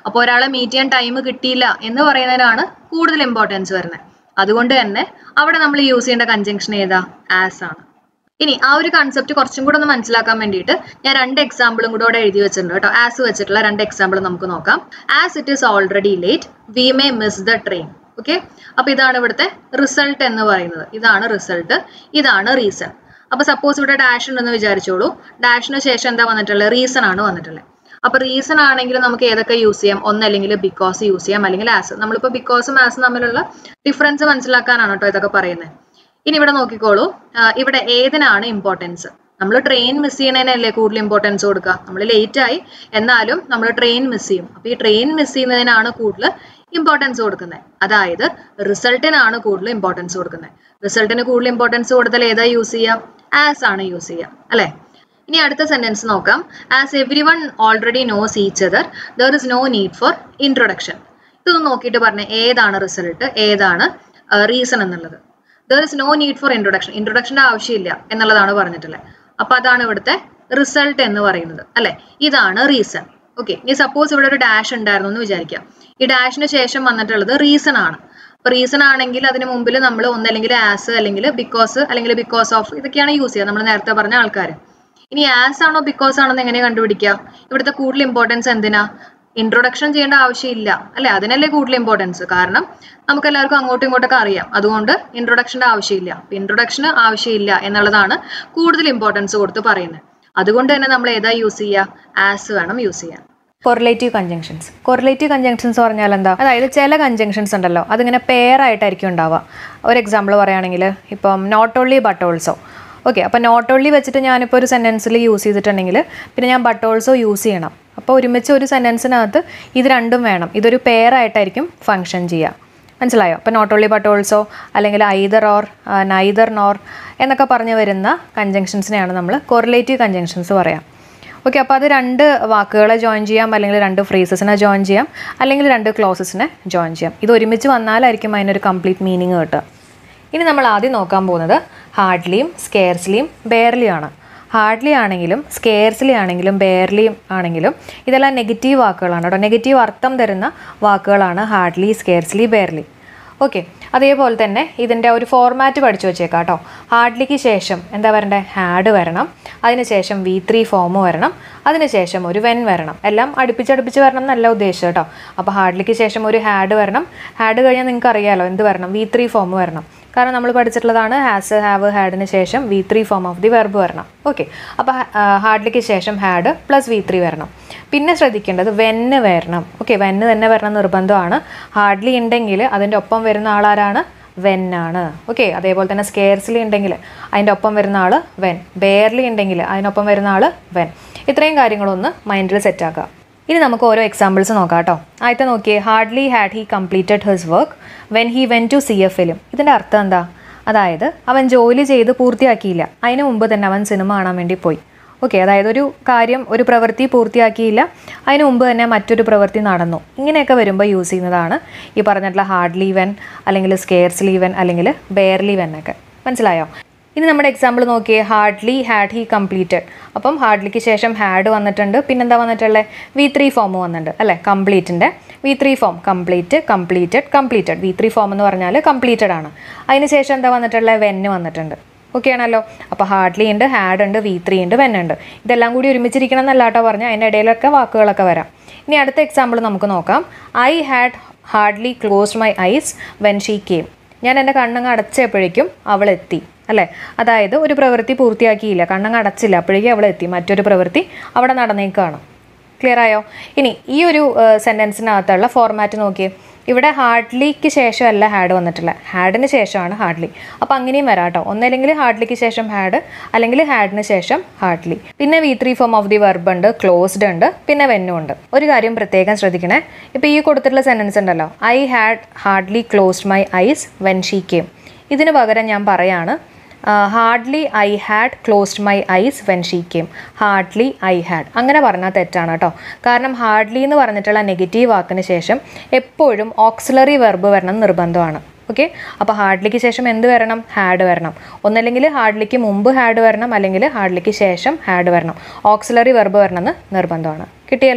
അപ്പോൾ ഒരാളെ മീറ്റ് ചെയ്യാൻ ടൈം കിട്ടിയില്ല എന്ന് പറയുന്നതിനാണ് കൂടുതൽ ഇമ്പോർട്ടൻസ് വരുന്നത് അതുകൊണ്ട് തന്നെ അവിടെ നമ്മൾ യൂസ് ചെയ്യേണ്ട കൺജങ്ഷൻ ഏതാ ആസ് ആണ് ഇനി ആ ഒരു കൺസെപ്റ്റ് കുറച്ചും കൂടെ ഒന്ന് മനസ്സിലാക്കാൻ വേണ്ടിയിട്ട് ഞാൻ രണ്ട് എക്സാമ്പിളും കൂടെ ഇവിടെ എഴുതി വെച്ചിട്ടുണ്ട് കേട്ടോ ആസ് വെച്ചിട്ടുള്ള രണ്ട് എക്സാമ്പിൾ നമുക്ക് നോക്കാം as it is already late we may miss the train okay അപ്പൊ ഇതാണ് ഇവിടുത്തെ റിസൾട്ട് എന്ന് പറയുന്നത് ഇതാണ് റിസൾട്ട് ഇതാണ് റീസൺ അപ്പൊ സപ്പോസ് ഇവിടെ ഡാഷ് ഉണ്ടെന്ന് വിചാരിച്ചോളൂ ഡാഷിന് ശേഷം എന്താ വന്നിട്ടുള്ളത് റീസൺ ആണ് വന്നിട്ടുള്ളത് അപ്പൊ റീസൺ ആണെങ്കിൽ നമുക്ക് ഏതൊക്കെ യൂസ് ചെയ്യാം ഒന്നല്ലെങ്കിൽ ബിക്കോസ് യൂസ് ചെയ്യാം അല്ലെങ്കിൽ ആസ് നമ്മളിപ്പോ ബിക്കോസും ആസും തമ്മിലുള്ള ഡിഫറൻസ് മനസ്സിലാക്കാനാണ് കേട്ടോ ഇതൊക്കെ പറയുന്നത് ഇനി ഇവിടെ നോക്കിക്കോളൂ ആ, ഇവിടെ ഏതിനാണ് ഇമ്പോർട്ടൻസ് നമ്മൾ ട്രെയിൻ മിസ് ചെയ്യണതിനല്ലേ കൂടുതൽ ഇമ്പോർട്ടൻസ് കൊടുക്കുക നമ്മൾ ലേറ്റ് ആയി എന്നാലും നമ്മൾ ട്രെയിൻ മിസ് ചെയ്യും അപ്പൊ ഈ ട്രെയിൻ മിസ് ചെയ്യുന്നതിനാണ് കൂടുതൽ ഇമ്പോർട്ടൻസ് കൊടുക്കുന്നത് അതായത് റിസൾട്ടിനാണ് കൂടുതൽ ഇമ്പോർട്ടൻസ് കൊടുക്കുന്നത് റിസൾട്ടിന് കൂടുതൽ ഇമ്പോർട്ടൻസ് കൊടുത്താൽ ഏതാ യൂസ് ചെയ്യുക ആസ് ആണ് യൂസ് ചെയ്യുക അല്ലേ ഇനി അടുത്ത സെന്റൻസ് നോക്കാം as everyone already knows each other there is no need for introduction ഇതൊന്ന് നോക്കിയിട്ട് പറഞ്ഞേ ഏതാണ് റിസൾട്ട് ഏതാണ് റീസൺ എന്നുള്ളത് there is no need for introduction ഇൻട്രൊഡക്ഷന്റെ ആവശ്യമില്ല എന്നുള്ളതാണ് പറഞ്ഞിട്ടുള്ളത് അപ്പൊ അതാണ് ഇവിടുത്തെ റിസൾട്ട് എന്ന് പറയുന്നത് അല്ലെ ഇതാണ് റീസൺ ഓക്കെ ഇനി സപ്പോസ് ഇവിടെ ഒരു ഡാഷ് ഉണ്ടായിരുന്നു എന്ന് വിചാരിക്കാം ഈ ഡാഷിന് ശേഷം വന്നിട്ടുള്ളത് റീസൺ ആണ് അപ്പൊ റീസൺ ആണെങ്കിൽ അതിന് മുമ്പിൽ നമ്മൾ ഒന്നല്ലെങ്കിൽ ആസ് അല്ലെങ്കിൽ ബിക്കോസ് അല്ലെങ്കിൽ ബിക്കോസ് ഓഫ് ഇതൊക്കെയാണ് യൂസ് ചെയ്യുക നമ്മൾ നേരത്തെ പറഞ്ഞ ആൾക്കാർ ഇനി ആസ് ആണോ ബിക്കോസ് ആണോ എന്ന് എങ്ങനെ കണ്ടുപിടിക്കുക ഇവിടുത്തെ കൂടുതൽ ഇമ്പോർട്ടൻസ് എന്തിനാ ഇൻട്രൊഡക്ഷൻ ചെയ്യേണ്ട ആവശ്യമില്ല അല്ലെ അതിനല്ലേ കൂടുതൽ ഇമ്പോർട്ടൻസ് കാരണം നമുക്ക് എല്ലാവർക്കും അങ്ങോട്ടും ഇങ്ങോട്ടൊക്കെ അറിയാം അതുകൊണ്ട് ഇൻട്രൊഡക്ഷന്റെ ആവശ്യമില്ല ഇൻട്രൊഡക്ഷന് ആവശ്യമില്ല എന്നുള്ളതാണ് കൂടുതൽ ഇമ്പോർട്ടൻസ് കൊടുത്ത് പറയുന്നത് അതുകൊണ്ട് തന്നെ നമ്മൾ ഏതാ യൂസ് ചെയ്യുക ആസ് വേണം യൂസ് ചെയ്യാൻ കൊറിലേറ്റീവ് കൺജങ്ഷൻസ് കൊറിലേറ്റീവ് കൺജങ്ഷൻസ് പറഞ്ഞാൽ എന്താ അതായത് ചില കൺജങ്ഷൻസ് ഉണ്ടല്ലോ അതിങ്ങനെ പെയർ ആയിട്ടായിരിക്കും ഉണ്ടാവുക ഒരു എക്സാമ്പിൾ പറയുകയാണെങ്കിൽ ഇപ്പം not only but also okay അപ്പോൾ നോട്ട് ഓൺലി വെച്ചിട്ട് ഞാനിപ്പോൾ ഒരു സെൻറ്റൻസിൽ യൂസ് ചെയ്തിട്ടുണ്ടെങ്കിൽ പിന്നെ ഞാൻ ബട്ട് ഓൾസോ യൂസ് ചെയ്യണം അപ്പോൾ ഒരുമിച്ച് ഒരു സെൻറ്റൻസിനകത്ത് ഇത് രണ്ടും വേണം ഇതൊരു പെയർ ആയിട്ടായിരിക്കും ഫങ്ഷൻ ചെയ്യുക മനസ്സിലായോ അപ്പോൾ നോട്ട് ഓൺലി ബട്ട് ഓൾസോ അല്ലെങ്കിൽ ഐദർ ഓർ നൈദർ നോർ എന്നൊക്കെ പറഞ്ഞു വരുന്ന കൺജങ്ഷൻസിനെയാണ് നമ്മൾ കൊറിലേറ്റീവ് കൺജങ്ഷൻസ് പറയാം ഓക്കെ അപ്പോൾ അത് രണ്ട് വാക്കുകളെ ജോയിൻ ചെയ്യാം അല്ലെങ്കിൽ രണ്ട് ഫ്രേസസിനെ ജോയിൻ ചെയ്യാം അല്ലെങ്കിൽ രണ്ട് ക്ലോസസിനെ ജോയിൻ ചെയ്യാം ഇത് ഒരുമിച്ച് വന്നാലായിരിക്കും അതിനൊരു കംപ്ലീറ്റ് മീനിങ് കിട്ടുക ഇനി നമ്മൾ ആദ്യം നോക്കാൻ പോകുന്നത് ഹാർഡ്ലിയും സ്കെയർസ്ലിയും ബെയർലിയും ആണ് ഹാർഡ്ലി ആണെങ്കിലും സ്കെയർസ്ലി ആണെങ്കിലും ബെയർലി ആണെങ്കിലും ഇതെല്ലാം നെഗറ്റീവ് വാക്കുകളാണ് കേട്ടോ നെഗറ്റീവ് അർത്ഥം തരുന്ന വാക്കുകളാണ് ഹാർഡ്ലി സ്കെയർസ്ലി ബെയർലി ഓക്കെ അതേപോലെ തന്നെ ഇതിൻ്റെ ഒരു ഫോർമാറ്റ് പഠിച്ചു വെച്ചേക്കാം കേട്ടോ ഹാർഡ്ലിക്ക് ശേഷം എന്താ വരണ്ടേ ഹാഡ് വരണം അതിനുശേഷം വി ത്രീ ഫോം വരണം അതിനുശേഷം ഒരു വെൻ വരണം എല്ലാം അടുപ്പിച്ചടുപ്പിച്ച് വരണം എന്നല്ല ഉദ്ദേശം കേട്ടോ അപ്പോൾ ഹാർഡ്ലിക്ക് ശേഷം ഒരു ഹാഡ് വരണം ഹാഡ് കഴിഞ്ഞാൽ നിങ്ങൾക്ക് അറിയാലോ എന്ത് വരണം വി ത്രീ ഫോം വരണം കാരണം നമ്മൾ പഠിച്ചിട്ടുള്ളതാണ് ഹാസ് ഹാവ് ഹാഡിന് ശേഷം V three form of the verb വരണം ഓക്കെ അപ്പോൾ ഹാർഡ്ലിക്ക് ശേഷം ഹാഡ് പ്ലസ് വി ത്രീ വരണം പിന്നെ ശ്രദ്ധിക്കേണ്ടത് വെന്ന് വരണം ഓക്കെ വെന്ന് തന്നെ വരണം നിർബന്ധമാണ് ഹാർഡ്ലി ഉണ്ടെങ്കിൽ അതിൻ്റെ ഒപ്പം വരുന്ന ആളാരാണ് വെൻ ആണ് ഓക്കെ അതേപോലെ തന്നെ സ്കെയർസ്ലി ഉണ്ടെങ്കിൽ അതിൻ്റെ ഒപ്പം വരുന്ന ആൾ വെൻ ബെയർലി ഉണ്ടെങ്കിൽ അതിനൊപ്പം വരുന്ന ആൾ വെൻ ഇത്രയും കാര്യങ്ങളൊന്ന് മൈൻഡിൽ സെറ്റാക്കുക ഇനി നമുക്ക് ഓരോ എക്സാമ്പിൾസ് നോക്കാം കേട്ടോ ആദ്യത്തെ നോക്കിയേ hardly had he completed his work when he went to see a film ഇതിൻ്റെ അർത്ഥം എന്താ അതായത് അവൻ ജോലി ചെയ്ത് പൂർത്തിയാക്കിയില്ല അതിന് മുമ്പ് തന്നെ അവൻ സിനിമ കാണാൻ വേണ്ടി പോയി ഓക്കെ അതായത് ഒരു കാര്യം ഒരു പ്രവൃത്തി പൂർത്തിയാക്കിയില്ല അതിന് മുമ്പ് തന്നെ മറ്റൊരു പ്രവൃത്തി നടന്നു ഇങ്ങനെയൊക്കെ വരുമ്പോൾ യൂസ് ചെയ്യുന്നതാണ് ഈ പറഞ്ഞിട്ടുള്ള ഹാർഡ്ലി വെൻ അല്ലെങ്കിൽ സ്കെയർസ്ലി വെൻ അല്ലെങ്കിൽ ബെയർലി വെൻ ഒക്കെ മനസ്സിലായോ ഇനി നമ്മുടെ എക്സാമ്പിൾ നോക്കിയേ ഹാർഡ്ലി ഹാഡ് ഹി കംപ്ലീറ്റഡ് അപ്പം ഹാർഡ്ലിക്ക് ശേഷം ഹാഡ് വന്നിട്ടുണ്ട് പിന്നെന്താ വന്നിട്ടുള്ളത് വി ത്രീ ഫോം വന്നിട്ടുണ്ട് അല്ലേ കംപ്ലീറ്റിൻ്റെ V three form complete completed completed V three form എന്ന് പറഞ്ഞാൽ കംപ്ലീറ്റഡ് ആണ് അതിന് ശേഷം എന്താ വന്നിട്ടുള്ളത് വെന്ന് വന്നിട്ടുണ്ട് ഓക്കെ ആണല്ലോ അപ്പോൾ ഹാർഡ്ലി ഉണ്ട് ഹാഡ് ഉണ്ട് വി ത്രീ ഉണ്ട് വെൻ ഉണ്ട് ഇതെല്ലാം കൂടി ഒരുമിച്ചിരിക്കണം എന്നല്ല കേട്ടോ പറഞ്ഞാൽ അതിൻ്റെ ഇടയിലൊക്കെ വാക്കുകളൊക്കെ വരാം ഇനി അടുത്ത എക്സാമ്പിൾ നമുക്ക് നോക്കാം I had hardly closed my eyes when she came ഞാൻ എൻ്റെ കണ്ണങ്ങ് അടച്ചപ്പോഴേക്കും അവൾ എത്തി അല്ലേ അതായത് ഒരു പ്രവൃത്തി പൂർത്തിയാക്കിയില്ല കണ്ണങ്ങ് അടച്ചില്ല അപ്പോഴേക്കും അവൾ എത്തി മറ്റൊരു പ്രവൃത്തി അവിടെ നടന്നേക്കാണ് ക്ലിയർ ആയോ ഇനി ഈ ഒരു സെൻറ്റൻസിനകത്തുള്ള ഫോർമാറ്റ് നോക്കിയേ ഇവിടെ ഹാർഡ്ലിക്ക് ശേഷമല്ല ഹാഡ് വന്നിട്ടില്ല ഹാഡിന് ശേഷമാണ് ഹാർഡ്ലി അപ്പോൾ അങ്ങനെയും വരാം കേട്ടോ ഒന്നല്ലെങ്കിൽ ഹാർഡ്ലിക്ക് ശേഷം ഹാഡ് അല്ലെങ്കിൽ ഹാഡിന് ശേഷം ഹാർഡ്ലി പിന്നെ V three form of the verb ഉണ്ട് ക്ലോസ്ഡ് ഉണ്ട് പിന്നെ വെന്നും ഉണ്ട് ഒരു കാര്യം പ്രത്യേകം ശ്രദ്ധിക്കണേ ഇപ്പോൾ ഈ കൊടുത്തിട്ടുള്ള സെൻറ്റൻസ് ഉണ്ടല്ലോ I had hardly closed my eyes when she came ഇതിന് പകരം ഞാൻ പറയാണ് hardly I had closed my eyes when she came hardly I had അങ്ങനെ പറഞ്ഞാൽ തെറ്റാണ് കേട്ടോ കാരണം ഹാർഡ്ലി എന്ന് പറഞ്ഞിട്ടുള്ള നെഗറ്റീവ് വാക്കിന് ശേഷം എപ്പോഴും ഓക്സിലറി വെർബ് വരണം നിർബന്ധമാണ് ഓക്കെ അപ്പോൾ ഹാർഡ്ലിക്ക് ശേഷം എന്ത് വരണം ഹാഡ് വരണം ഒന്നല്ലെങ്കിൽ ഹാർഡ്ലിക്ക് മുമ്പ് ഹാഡ് വരണം അല്ലെങ്കിൽ ഹാർഡ്ലിക്ക് ശേഷം ഹാഡ് വരണം ഓക്സിലറി വെർബ് വരണമെന്ന് നിർബന്ധമാണ് കിട്ടിയല്ലോ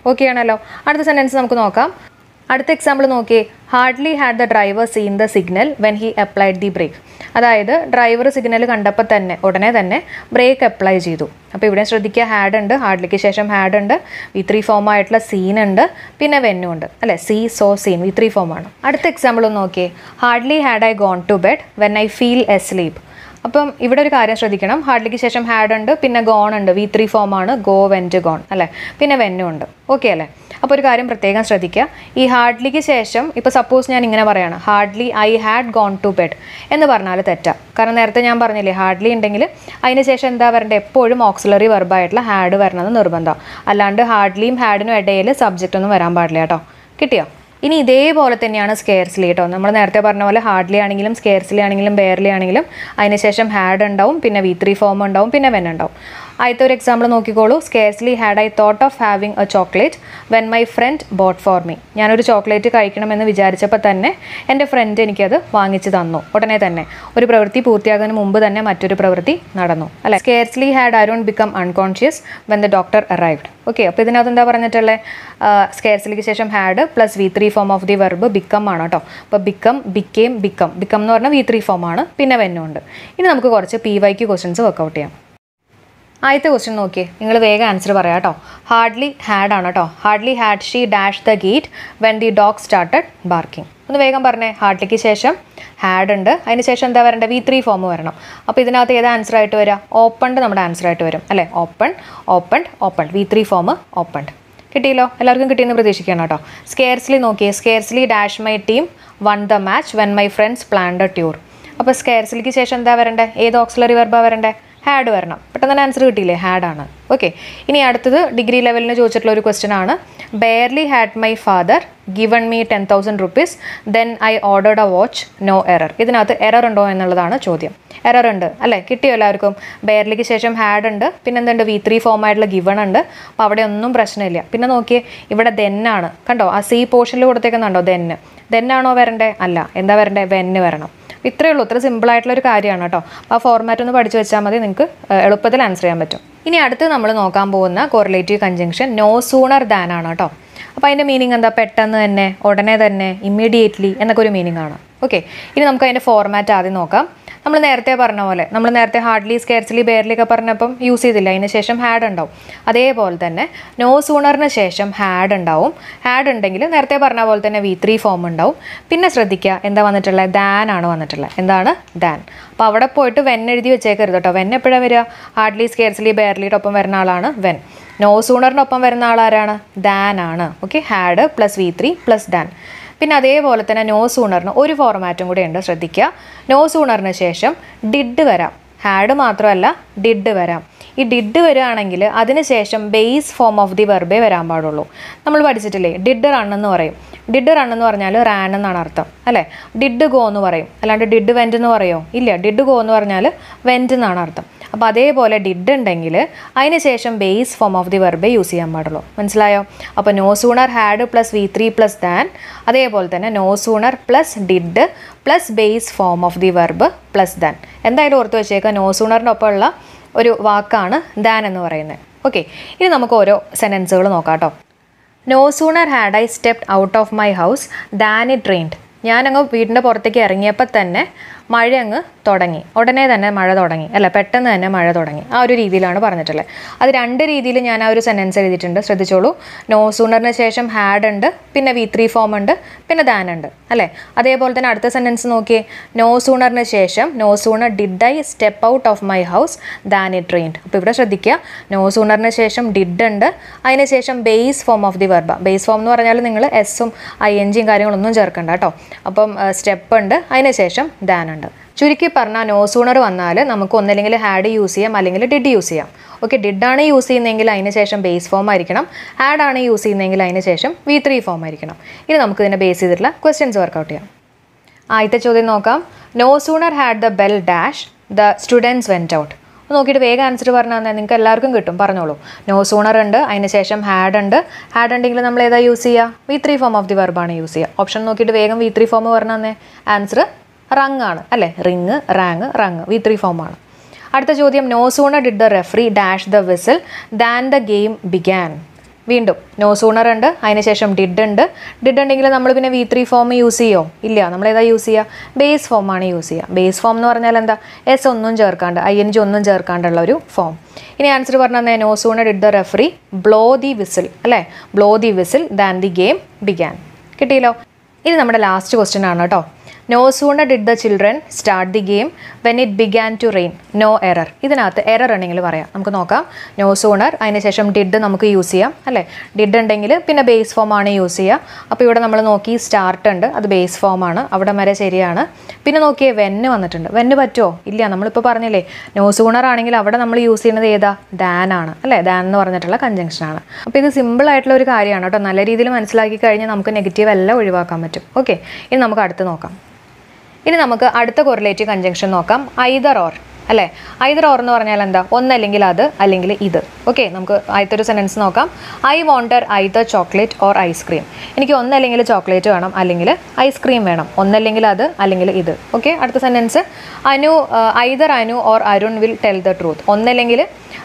ഓക്കെ ആണല്ലോ അടുത്ത സെൻറ്റൻസ് നമുക്ക് നോക്കാം അടുത്ത എക്സാമ്പിൾ നോക്കിയേ hardly had the driver seen the signal when he applied the brake അതായത് ഡ്രൈവർ സിഗ്നൽ കണ്ടപ്പോൾ തന്നെ ഉടനെ തന്നെ ബ്രേക്ക് അപ്ലൈ ചെയ്തു അപ്പോൾ ഇവിടെ ശ്രദ്ധിക്കുക ഹാഡ് ഉണ്ട് ഹാർഡ്ലിക്ക് ശേഷം ഹാഡ് ഉണ്ട് വി ത്രീ ഫോം ആയിട്ടുള്ള സീൻ ഉണ്ട് പിന്നെ വെന്നും ഉണ്ട് അല്ലേ see saw seen V three form ആണ് അടുത്ത എക്സാമ്പിൾ ഒന്ന് നോക്കിയേ hardly had I gone to bed when I fell asleep അപ്പം ഇവിടെ ഒരു കാര്യം ശ്രദ്ധിക്കണം ഹാർഡ്ലിക്ക് ശേഷം ഹാഡ് ഉണ്ട് പിന്നെ ഗോൺ ഉണ്ട് വി ത്രീ ഫോം ആണ് ഗോ വെൻറ്റ് ഗോൺ അല്ലേ പിന്നെ വെന്നും ഉണ്ട് ഓക്കെ അല്ലേ അപ്പോൾ ഒരു കാര്യം പ്രത്യേകം ശ്രദ്ധിക്കുക ഈ ഹാർഡ്ലിക്ക് ശേഷം ഇപ്പോൾ സപ്പോസ് ഞാൻ ഇങ്ങനെ പറയാണ് hardly I had gone to bed എന്ന് പറഞ്ഞാൽ തെറ്റാം കാരണം നേരത്തെ ഞാൻ പറഞ്ഞില്ലേ ഹാർഡ്ലി ഉണ്ടെങ്കിൽ അതിന് ശേഷം എന്താ വരേണ്ടത് എപ്പോഴും ഓക്സിലറി വെർബായിട്ടുള്ള ഹാഡ് വരണമെന്ന് നിർബന്ധം അല്ലാണ്ട് ഹാർഡ്ലിയും ഹാഡിനും ഇടയിൽ സബ്ജക്റ്റ് ഒന്നും വരാൻ പാടില്ല കേട്ടോ കിട്ടിയോ ഇനി ഇതേപോലെ തന്നെയാണ് സ്കെയർസ്ലി കേട്ടോ നമ്മൾ നേരത്തെ പറഞ്ഞ പോലെ ഹാർഡ്ലി ആണെങ്കിലും സ്കെയർസ്ലി ആണെങ്കിലും ബെയർലി ആണെങ്കിലും അതിനുശേഷം ഹാഡ് ഉണ്ടാവും പിന്നെ വി ത്രീ ഫോം ഉണ്ടാവും പിന്നെ വെൻ ഉണ്ടാവും ആദ്യത്തെ ഒരു എക്സാമ്പിൾ നോക്കിക്കോളൂ scarcely had I thought of having a chocolate when my friend bought for me ഞാനൊരു ചോക്ലേറ്റ് കഴിക്കണമെന്ന് വിചാരിച്ചപ്പോൾ തന്നെ എൻ്റെ ഫ്രണ്ട് എനിക്കത് വാങ്ങിച്ചു തന്നു ഉടനെ തന്നെ ഒരു പ്രവൃത്തി പൂർത്തിയാകുന്നതിന് മുമ്പ് തന്നെ മറ്റൊരു പ്രവൃത്തി നടന്നു അല്ലെ scarcely had Aaron become unconscious when the doctor arrived okay അപ്പോൾ ഇതിനകത്ത് എന്താ പറഞ്ഞിട്ടുള്ളത് സ്കെയർസ്ലിക്ക് ശേഷം had plus V three form of the verb become ആണ് കേട്ടോ അപ്പോൾ ബിക്കം ബിക്കേം ബിക്കം ബിക്കം എന്ന് പറഞ്ഞാൽ വി ത്രീ ഫോം ആണ് പിന്നെ വെന്നും ഉണ്ട് ഇനി നമുക്ക് കുറച്ച് പി വൈക്ക് ക്വസ്റ്റ്യൻസ് വർക്കൗട്ട് ചെയ്യാം ആദ്യത്തെ ക്വസ്റ്റ്യൻ നോക്കിയേ നിങ്ങൾ വേഗം ആൻസർ പറയാം കേട്ടോ ഹാർഡ്ലി ഹാഡ് ആണ് കേട്ടോ hardly had she dash the gate when the dog started barking ഒന്ന് വേഗം പറഞ്ഞേ ഹാർഡ്ലിക്ക് ശേഷം ഹാഡ് ഉണ്ട് അതിന് ശേഷം എന്താ വരേണ്ടത് വി ത്രീ ഫോം വരണം അപ്പോൾ ഇതിനകത്ത് ഏത് ആൻസർ ആയിട്ട് വരിക ഓപ്പൺഡ് നമ്മുടെ ആൻസർ ആയിട്ട് വരും അല്ലേ open opened open V three form opened കിട്ടിയല്ലോ എല്ലാവർക്കും കിട്ടിയെന്ന് പ്രതീക്ഷിക്കണം കേട്ടോ സ്കെയർസ്ലി നോക്കിയേ scarcely dash my team won the match when my friends planned a tour അപ്പോൾ സ്കെയർസ്ലിക്ക് ശേഷം എന്താ വരണ്ടേ ഏത് ഓക്സിലറി വെർബാ വരണ്ടേ ഹാഡ് വരണം പെട്ടെന്ന് തന്നെ ആൻസർ കിട്ടിയില്ലേ ഹാഡ് ആണ് ഓക്കെ ഇനി അടുത്തത് ഡിഗ്രി ലെവലിന് ചോദിച്ചിട്ടുള്ള ഒരു ക്വസ്റ്റ്യൻ ആണ് barely had my father given me ten thousand rupees then I ordered a watch no error ഇതിനകത്ത് എറർ ഉണ്ടോ എന്നുള്ളതാണ് ചോദ്യം എറർ ഉണ്ട് അല്ലേ കിട്ടിയോ എല്ലാവർക്കും ബെയർലിക്ക് ശേഷം ഹാഡ് ഉണ്ട് പിന്നെ എന്തുണ്ട് വി ത്രീ ഫോം ആയിട്ടുള്ള ഗിവൺ ഉണ്ട് അപ്പോൾ അവിടെ ഒന്നും പ്രശ്നമില്ല പിന്നെ നോക്കിയേ ഇവിടെ ദെന്നാണ് കണ്ടോ ആ സി പോർഷനിൽ കൊടുത്തേക്കുന്നുണ്ടോ ദെന്ന് ദെന്നാണോ വരണ്ടേ അല്ല എന്താ വരണ്ടേ വെന്ന് വരണം ഇത്രയേ ഉള്ളൂ ഇത്ര സിമ്പിൾ ആയിട്ടുള്ള ഒരു കാര്യമാണ് കേട്ടോ ആ ഫോർമാറ്റ് ഒന്ന് പഠിച്ചു വെച്ചാൽ മതി നിങ്ങൾക്ക് ഏഹ്, എളുപ്പത്തിൽ ആൻസർ ചെയ്യാൻ പറ്റും ഇനി അടുത്ത് നമ്മൾ നോക്കാൻ പോകുന്ന correlative conjunction no sooner than ആണ് കേട്ടോ അപ്പോൾ അതിൻ്റെ മീനിങ് എന്താ പെട്ടെന്ന് തന്നെ ഉടനെ തന്നെ ഇമ്മീഡിയറ്റ്ലി എന്നൊക്കെ ഒരു മീനിങ് ആണ് ഓക്കെ ഇനി നമുക്ക് അതിൻ്റെ ഫോർമാറ്റ് ആദ്യം നോക്കാം നമ്മൾ നേരത്തെ പറഞ്ഞ പോലെ നമ്മൾ നേരത്തെ ഹാർഡ്ലി സ്കെയർസ്ലി ബെയർലി ഒക്കെ പറഞ്ഞപ്പം യൂസ് ചെയ്തില്ല അതിന് ശേഷം ഹാഡ് ഉണ്ടാവും അതേപോലെ തന്നെ നോ സൂണറിന് ശേഷം ഹാഡ് ഉണ്ടാവും ഹാഡ് ഉണ്ടെങ്കിൽ നേരത്തെ പറഞ്ഞ പോലെ തന്നെ വി ത്രീ ഫോം ഉണ്ടാവും പിന്നെ ശ്രദ്ധിക്കുക എന്താ വന്നിട്ടുള്ളത് ദാൻ ആണ് വന്നിട്ടുള്ളത് എന്താണ് ദാൻ അപ്പോൾ അവിടെ പോയിട്ട് വെൻ എഴുതി വെച്ചേക്കരുത് കേട്ടോ വെൻ എപ്പോഴാണ് വരിക ഹാർഡ്ലി സ്കെയർസ്ലി ബെയർലിയുടെ ഒപ്പം വരുന്ന ആളാണ് വെൻ നോ സൂണറിനൊപ്പം വരുന്ന ആളാരാണ് ദാൻ ആണ് okay had plus V three plus than പിന്നെ അതേപോലെ തന്നെ നോ സൂണറിന് ഒരു ഫോർമാറ്റും കൂടെ ഉണ്ട് ശ്രദ്ധിക്കുക നോ സൂണറിന് ശേഷം ഡിഡ് വരാം ഹാഡ് മാത്രമല്ല ഡിഡ് വരാം ഈ ഡിഡ് വരികയാണെങ്കിൽ അതിന് ശേഷം ബേസ് ഫോം ഓഫ് ദി വെർബേ വരാൻ പാടുള്ളൂ നമ്മൾ പഠിച്ചിട്ടില്ലേ ഡിഡ് റൺ എന്ന് പറയും ഡിഡ് റൺ എന്ന് പറഞ്ഞാൽ റാൻ എന്നാണ് അർത്ഥം അല്ലേ ഡിഡ് ഗോ എന്ന് പറയും അല്ലാണ്ട് ഡിഡ് വെൻറ്റ് എന്ന് പറയോ ഇല്ല ഡിഡ് ഗോ എന്ന് പറഞ്ഞാൽ വെൻറ്റ് എന്നാണ് അർത്ഥം അപ്പോൾ അതേപോലെ ഡിഡ് ഉണ്ടെങ്കിൽ അതിന് ശേഷം ബേസ് ഫോം ഓഫ് ദി വെർബേ യൂസ് ചെയ്യാൻ പാടുള്ളൂ മനസ്സിലായോ അപ്പോൾ no sooner had plus V three plus than അതേപോലെ തന്നെ no sooner plus did plus base form of the verb plus than എന്തായാലും ഓർത്ത് വെച്ചേക്കുക നോ സൂണറിൻ്റെ ഒപ്പമുള്ള ഒരു വാക്കാണ് ദാൻ എന്ന് പറയുന്നത് ഓക്കെ ഇനി നമുക്ക് ഓരോ സെൻറ്റൻസുകൾ നോക്കാം കേട്ടോ no sooner had I stepped out of my house than it rained ഞാനങ്ങ് വീടിൻ്റെ പുറത്തേക്ക് ഇറങ്ങിയപ്പോൾ തന്നെ മഴ അങ്ങ് തുടങ്ങി ഉടനെ തന്നെ മഴ തുടങ്ങി അല്ല പെട്ടെന്ന് തന്നെ മഴ തുടങ്ങി ആ ഒരു രീതിയിലാണ് പറഞ്ഞിട്ടുള്ളത് അത് രണ്ട് രീതിയിൽ ഞാൻ ആ ഒരു സെൻറ്റൻസ് എഴുതിയിട്ടുണ്ട് ശ്രദ്ധിച്ചോളൂ നോ സൂണറിന് ശേഷം ഹാഡ് ഉണ്ട് പിന്നെ വി ത്രീ ഫോം ഉണ്ട് പിന്നെ ദാൻ ഉണ്ട് അല്ലേ അതേപോലെ തന്നെ അടുത്ത സെൻറ്റൻസ് നോക്കിയേ നോ സൂണറിന് ശേഷം no sooner did I step out of my house than it rained അപ്പോൾ ഇവിടെ ശ്രദ്ധിക്കുക നോ സൂണറിന് ശേഷം ഡിഡ് ഉണ്ട് അതിന് ശേഷം base form of the verb base form എന്ന് പറഞ്ഞാൽ നിങ്ങൾ എസ്സും ഐ എൻ ജിയും കാര്യങ്ങളൊന്നും ചേർക്കണ്ട കേട്ടോ അപ്പം സ്റ്റെപ്പ് ഉണ്ട് അതിന് ശേഷം ദാൻ ഉണ്ട് ചുരുക്കി പറഞ്ഞാൽ നോ സൂണർ വന്നാൽ നമുക്ക് ഒന്നല്ലെങ്കിൽ ഹാഡ് യൂസ് ചെയ്യാം അല്ലെങ്കിൽ ഡിഡ് യൂസ് ചെയ്യാം ഓക്കെ ഡിഡാണ് യൂസ് ചെയ്യുന്നതെങ്കിൽ അതിന് ശേഷം ബേസ് ഫോം ആയിരിക്കണം ഹാഡ് ആണ് യൂസ് ചെയ്യുന്നതെങ്കിൽ അതിന് ശേഷം വി ത്രീ ഫോം ആയിരിക്കണം ഇനി നമുക്ക് ഇതിനെ ബേസ് ചെയ്തിട്ടുള്ള ക്വസ്റ്റ്യൻസ് വർക്കൗട്ട് ചെയ്യാം ആദ്യത്തെ ചോദ്യം നോക്കാം no sooner had the bell dash the students went out നോക്കിയിട്ട് വേഗം ആൻസർ പറഞ്ഞു തന്നെ നിങ്ങൾക്ക് എല്ലാവർക്കും കിട്ടും പറഞ്ഞോളൂ നോ സൂണർ ഉണ്ട് അതിന് ശേഷം ഹാഡ് ഉണ്ട് ഹാഡ് ഉണ്ടെങ്കിൽ നമ്മൾ ഏതാ യൂസ് ചെയ്യുക V three form of the വെർബാണ് യൂസ് ചെയ്യുക ഓപ്ഷൻ നോക്കിയിട്ട് വേഗം വി ത്രീ ഫോം പറഞ്ഞു തന്നെ ആൻസർ റങ് ആണ് അല്ലേ ring rang rung V three form ആണ് അടുത്ത ചോദ്യം no sooner did the referee dash the whistle than the game began വീണ്ടും നോ സൂണർ ഉണ്ട് അതിനുശേഷം ഡിഡ് ഉണ്ട് ഡിഡ് ഉണ്ടെങ്കിൽ നമ്മൾ പിന്നെ വി ത്രീ ഫോം യൂസ് ചെയ്യോ ഇല്ല നമ്മൾ ഏതാ യൂസ് ചെയ്യുക ബേസ് ഫോം ആണ് യൂസ് ചെയ്യുക ബേസ് ഫോം എന്ന് പറഞ്ഞാൽ എന്താ എസ് ഒന്നും ചേർക്കാണ്ട് ഐ എൻ ജി ഒന്നും ചേർക്കാണ്ടുള്ള ഒരു ഫോം ഇനി ആൻസർ പറഞ്ഞാൽ no sooner did the referee blow the whistle അല്ലേ blow the whistle than the game began കിട്ടിയല്ലോ ഇനി നമ്മുടെ ലാസ്റ്റ് ക്വസ്റ്റ്യൻ ആണ് കേട്ടോ no sooner did the children start the game when it began to rain no error ഇതിനകത്ത് error ഉണ്ടെങ്കിൽ പറയാം നമുക്ക് നോക്കാം നോ സൂണർ അതിനുശേഷം ഡിഡ് നമുക്ക് യൂസ് ചെയ്യാം അല്ലേ ഡിഡ് ഉണ്ടെങ്കിൽ പിന്നെ ബേസ് ഫോം ആണ് യൂസ് ചെയ്യുക അപ്പോൾ ഇവിടെ നമ്മൾ നോക്കി സ്റ്റാർട്ട് ഉണ്ട് അത് ബേസ് ഫോം ആണ് അവിടെ വരെ ശരിയാണ് പിന്നെ നോക്കിയേ വെന്ന് വന്നിട്ടുണ്ട് വെന്ന് പറ്റുമോ ഇല്ല നമ്മളിപ്പോൾ പറഞ്ഞില്ലേ നോ സൂണർ ആണെങ്കിൽ അവിടെ നമ്മൾ യൂസ് ചെയ്യുന്നത് ഏതാ ദാൻ ആണ് അല്ലേ ദാൻ എന്ന് പറഞ്ഞിട്ടുള്ള കഞ്ചങ്ഷൻ ആണ് അപ്പോൾ ഇത് സിമ്പിൾ ആയിട്ടുള്ള ഒരു കാര്യമാണ് കേട്ടോ നല്ല രീതിയിൽ മനസ്സിലാക്കി കഴിഞ്ഞാൽ നമുക്ക് നെഗറ്റീവ് എല്ലാം ഒഴിവാക്കാൻ പറ്റും ഓക്കെ ഇനി നമുക്ക് അടുത്ത് നോക്കാം ഇനി നമുക്ക് അടുത്ത കൊറിലേറ്റീവ് കഞ്ചങ്ഷൻ നോക്കാം ഐദർ ഓർ അല്ലേ ഐദർ ഓർ എന്ന് പറഞ്ഞാൽ എന്താ ഒന്നല്ലെങ്കിൽ അത് അല്ലെങ്കിൽ ഇത് ഓക്കെ നമുക്ക് ആദ്യത്തെ ഒരു സെൻറ്റൻസ് നോക്കാം I wonder either chocolate or ice cream എനിക്ക് ഒന്നല്ലെങ്കിൽ ചോക്ലേറ്റ് വേണം അല്ലെങ്കിൽ ഐസ്ക്രീം വേണം ഒന്നല്ലെങ്കിൽ അത് അല്ലെങ്കിൽ ഇത് ഓക്കെ അടുത്ത sentence Anu either Anu or Arun will tell the truth ഒന്നല്ലെങ്കിൽ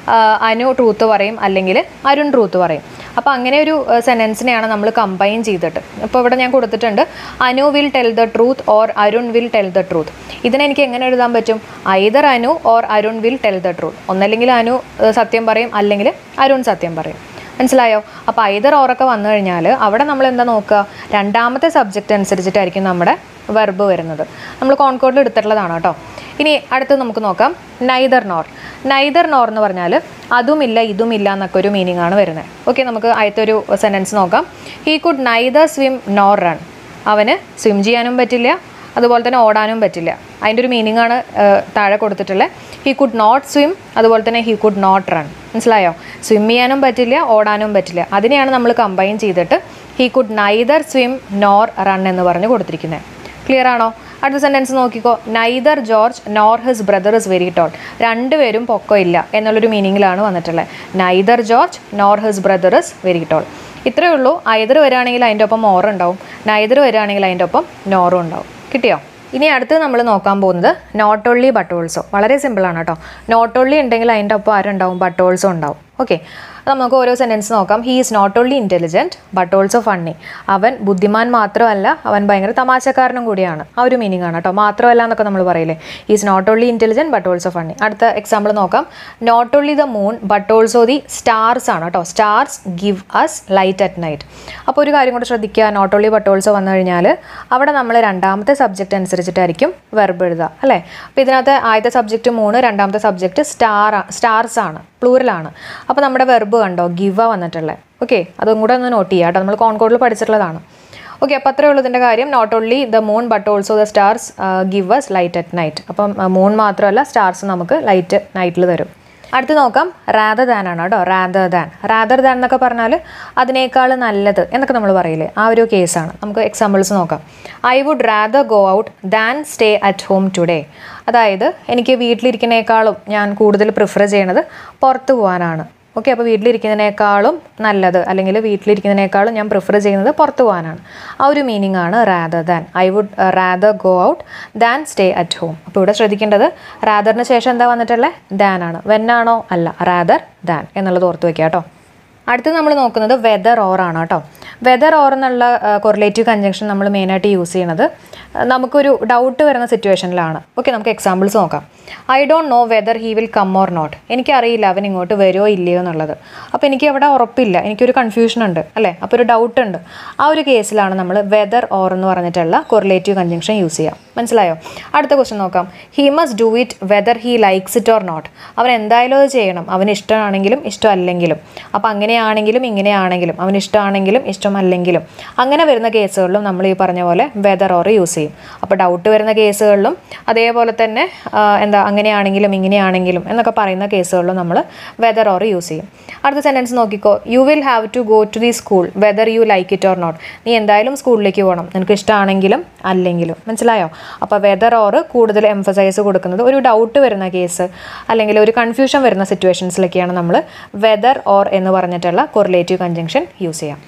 അനു ട്രൂത്ത് പറയും അല്ലെങ്കിൽ അരുൺ ട്രൂത്ത് പറയും അപ്പോൾ അങ്ങനെ ഒരു സെൻറ്റൻസിനെയാണ് നമ്മൾ കമ്പൈൻ ചെയ്തിട്ട് ഇപ്പോൾ ഇവിടെ ഞാൻ കൊടുത്തിട്ടുണ്ട് Anu will tell the truth or Arun will tell the truth ഇതിനെ എനിക്ക് എങ്ങനെ എഴുതാൻ പറ്റും either Anu or Arun will tell the truth ഒന്നല്ലെങ്കിൽ അനു ഏഹ്, സത്യം പറയും അല്ലെങ്കിൽ അരുൺ സത്യം പറയും മനസ്സിലായോ അപ്പോൾ ഐദർ ഓറൊക്കെ വന്നു കഴിഞ്ഞാൽ അവിടെ നമ്മൾ എന്താ നോക്കുക രണ്ടാമത്തെ സബ്ജക്റ്റ് അനുസരിച്ചിട്ടായിരിക്കും നമ്മുടെ വെർബ് വരുന്നത് നമ്മൾ കോൺകോഡിൽ എടുത്തിട്ടുള്ളതാണ് കേട്ടോ ഇനി അടുത്ത് നമുക്ക് നോക്കാം നൈദർ നോർ നൈദർ നോർ എന്ന് പറഞ്ഞാൽ അതുമില്ല ഇതുമില്ല എന്നൊക്കെ ഒരു മീനിങ് ആണ് വരുന്നത് ഓക്കെ നമുക്ക് ആദ്യത്തെ ഒരു സെൻറ്റൻസ് നോക്കാം he could neither swim nor run അവന് സ്വിം ചെയ്യാനും പറ്റില്ല അതുപോലെ തന്നെ ഓടാനും പറ്റില്ല അതിൻ്റെ ഒരു മീനിങ് ആണ് ഏഹ്, താഴെ കൊടുത്തിട്ടുള്ളത് ഹി കുഡ് നോട്ട് സ്വിം അതുപോലെ തന്നെ ഹി കുഡ് നോട്ട് റൺ മനസ്സിലായോ സ്വിം ചെയ്യാനും പറ്റില്ല ഓടാനും പറ്റില്ല അതിനെയാണ് നമ്മൾ കമ്പൈൻ ചെയ്തിട്ട് he could neither swim nor run എന്ന് പറഞ്ഞ് കൊടുത്തിരിക്കുന്നത് ക്ലിയർ ആണോ അടുത്ത സെൻറ്റൻസ് നോക്കിക്കോ neither George nor his brother is very tall രണ്ടുപേരും പൊക്കം ഇല്ല എന്നുള്ളൊരു മീനിങ്ങിലാണ് വന്നിട്ടുള്ളത് neither George nor his brother is very tall ഇത്രയേ ഉള്ളൂ ഐദർ വരികയാണെങ്കിൽ അതിൻ്റെ ഒപ്പം മോർ ഉണ്ടാവും നൈദർ വരികയാണെങ്കിൽ അതിൻ്റെ ഒപ്പം നോറും ഉണ്ടാവും കിട്ടിയോ ഇനി അടുത്ത് നമ്മൾ നോക്കാൻ പോകുന്നത് നോട്ട് ഓൺലി ബട്ട് ഓൾസോ വളരെ സിമ്പിളാണ് കേട്ടോ നോട്ട് ഓൺലി ഉണ്ടെങ്കിൽ അതിൻ്റെ ഒപ്പം ആരുണ്ടാവും ബട്ട് ഓൾസോ ഉണ്ടാവും ഓക്കെ നമുക്ക് ഓരോ സെൻറ്റൻസ് നോക്കാം he is not only intelligent but also funny അവൻ ബുദ്ധിമാൻ മാത്രമല്ല അവൻ ഭയങ്കര തമാശക്കാരനും കൂടിയാണ് ആ ഒരു മീനിങ് ആണ് കേട്ടോ മാത്രമല്ല എന്നൊക്കെ നമ്മൾ പറയില്ലേ is not only intelligent but also funny അടുത്ത എക്സാമ്പിൾ നോക്കാം not only the moon but also the stars ആണ് കേട്ടോ stars give us light at night അപ്പോൾ ഒരു കാര്യം കൂടെ ശ്രദ്ധിക്കുക നോട്ട് ഓൺലി ബട്ട് ഓൾസോ വന്നു കഴിഞ്ഞാൽ അവിടെ നമ്മൾ രണ്ടാമത്തെ സബ്ജക്റ്റ് അനുസരിച്ചിട്ടായിരിക്കും വെർബ് എഴുതുക അല്ലേ അപ്പോൾ ഇതിനകത്ത് ആദ്യത്തെ സബ്ജക്റ്റ് മൂന്ന് രണ്ടാമത്തെ സബ്ജക്റ്റ് സ്റ്റാർ സ്റ്റാർസ് ആണ് പ്ലൂറലാണ് അപ്പോൾ നമ്മുടെ വെർബ് കണ്ടോ ഗിവ വന്നിട്ടുള്ളത് ഓക്കെ അതും കൂടെ ഒന്ന് നോട്ട് ചെയ്യുക കേട്ടോ നമ്മൾ കോൺകോഡിൽ പഠിച്ചിട്ടുള്ളതാണ് ഓക്കെ അപ്പോൾ അത്രേ ഉള്ളൂ ഇതിൻ്റെ കാര്യം not only the moon but also the stars give us light at night അപ്പം മൂൺ മാത്രമല്ല സ്റ്റാർസ് നമുക്ക് ലൈറ്റ് നൈറ്റിൽ തരും അടുത്ത് നോക്കാം റാദർ ദാൻ ആണ് കേട്ടോ റാദർ ദാൻ റാദർ ദാൻ എന്നൊക്കെ പറഞ്ഞാൽ അതിനേക്കാൾ നല്ലത് എന്നൊക്കെ നമ്മൾ പറയില്ലേ ആ ഒരു കേസാണ് നമുക്ക് എക്സാമ്പിൾസ് നോക്കാം I would rather go out than stay at home today അതായത് എനിക്ക് വീട്ടിലിരിക്കുന്നതിനേക്കാളും ഞാൻ കൂടുതൽ പ്രിഫർ ചെയ്യണത് പുറത്ത് പോകാനാണ് ഓക്കെ അപ്പോൾ വീട്ടിലിരിക്കുന്നതിനേക്കാളും നല്ലത് അല്ലെങ്കിൽ വീട്ടിലിരിക്കുന്നതിനേക്കാളും ഞാൻ പ്രിഫർ ചെയ്യുന്നത് പുറത്ത് പോകാനാണ് ആ ഒരു മീനിങ് ആണ് rather than I would rather go out than stay at home അപ്പോൾ ഇവിടെ ശ്രദ്ധിക്കേണ്ടത് റാദറിന് ശേഷം എന്താ വന്നിട്ടുള്ളത് ദാൻ ആണ് വെന്നാണോ അല്ല റാദർ ദാൻ എന്നുള്ളത് ഓർത്ത് വെക്കുക കേട്ടോ അടുത്ത് നമ്മൾ നോക്കുന്നത് വെദർ ഓർ ആണ് കേട്ടോ വെദർ ഓർ എന്നുള്ള കൊറിലേറ്റീവ് കഞ്ചങ്ഷൻ നമ്മൾ മെയിനായിട്ട് യൂസ് ചെയ്യണത് ആ, നമുക്കൊരു ഡൗട്ട് വരുന്ന സിറ്റുവേഷനിലാണ് ഓക്കെ നമുക്ക് എക്സാമ്പിൾസ് നോക്കാം I don't know whether he will come or not എനിക്കറിയില്ല അവൻ ഇങ്ങോട്ട് വരുമോ ഇല്ലയോ എന്നുള്ളത് അപ്പോൾ എനിക്ക് അവിടെ ഉറപ്പില്ല എനിക്കൊരു കൺഫ്യൂഷൻ ഉണ്ട് അല്ലേ അപ്പോൾ ഒരു ഡൗട്ട് ഉണ്ട് ആ ഒരു കേസിലാണ് നമ്മൾ വെദർ ഓർ എന്ന് പറഞ്ഞിട്ടുള്ള കൊറിലേറ്റീവ് കഞ്ചങ്ഷൻ യൂസ് ചെയ്യാം മനസ്സിലായോ അടുത്ത ക്വസ്റ്റ്യൻ നോക്കാം he must do it whether he likes it or not അവൻ എന്തായാലും അത് ചെയ്യണം അവന് ഇഷ്ടമാണെങ്കിലും ഇഷ്ടമല്ലെങ്കിലും അപ്പോൾ അങ്ങനെയാണെങ്കിലും ഇങ്ങനെയാണെങ്കിലും അവന് ഇഷ്ടമാണെങ്കിലും ഇഷ്ടമല്ലെങ്കിലും അങ്ങനെ വരുന്ന കേസുകളിലും നമ്മൾ ഈ പറഞ്ഞ പോലെ വെദർ ഓർ യൂസ് ചെയ്യും അപ്പോൾ ഡൗട്ട് വരുന്ന കേസുകളിലും അതേപോലെ തന്നെ ആ, എന്താ അങ്ങനെയാണെങ്കിലും ഇങ്ങനെയാണെങ്കിലും എന്നൊക്കെ പറയുന്ന കേസുകളിലും നമ്മൾ വെദർ ഓർ യൂസ് ചെയ്യും അടുത്ത സെൻറ്റൻസ് നോക്കിക്കോ you will have to go to the school whether you like it or not നീ എന്തായാലും സ്കൂളിലേക്ക് പോകണം നിനക്ക് ഇഷ്ടമാണെങ്കിലും അല്ലെങ്കിലും മനസ്സിലായോ അപ്പോൾ വെദർ ഓർ കൂടുതൽ എംഫസൈസ് കൊടുക്കുന്നത് ഒരു ഡൗട്ട് വരുന്ന കേസ് അല്ലെങ്കിൽ ഒരു കൺഫ്യൂഷൻ വരുന്ന സിറ്റുവേഷൻസിലൊക്കെയാണ് നമ്മൾ വെദർ ഓർ എന്ന് പറഞ്ഞിട്ടുള്ള കൊറിലേറ്റീവ് കഞ്ചങ്ഷൻ യൂസ് ചെയ്യാം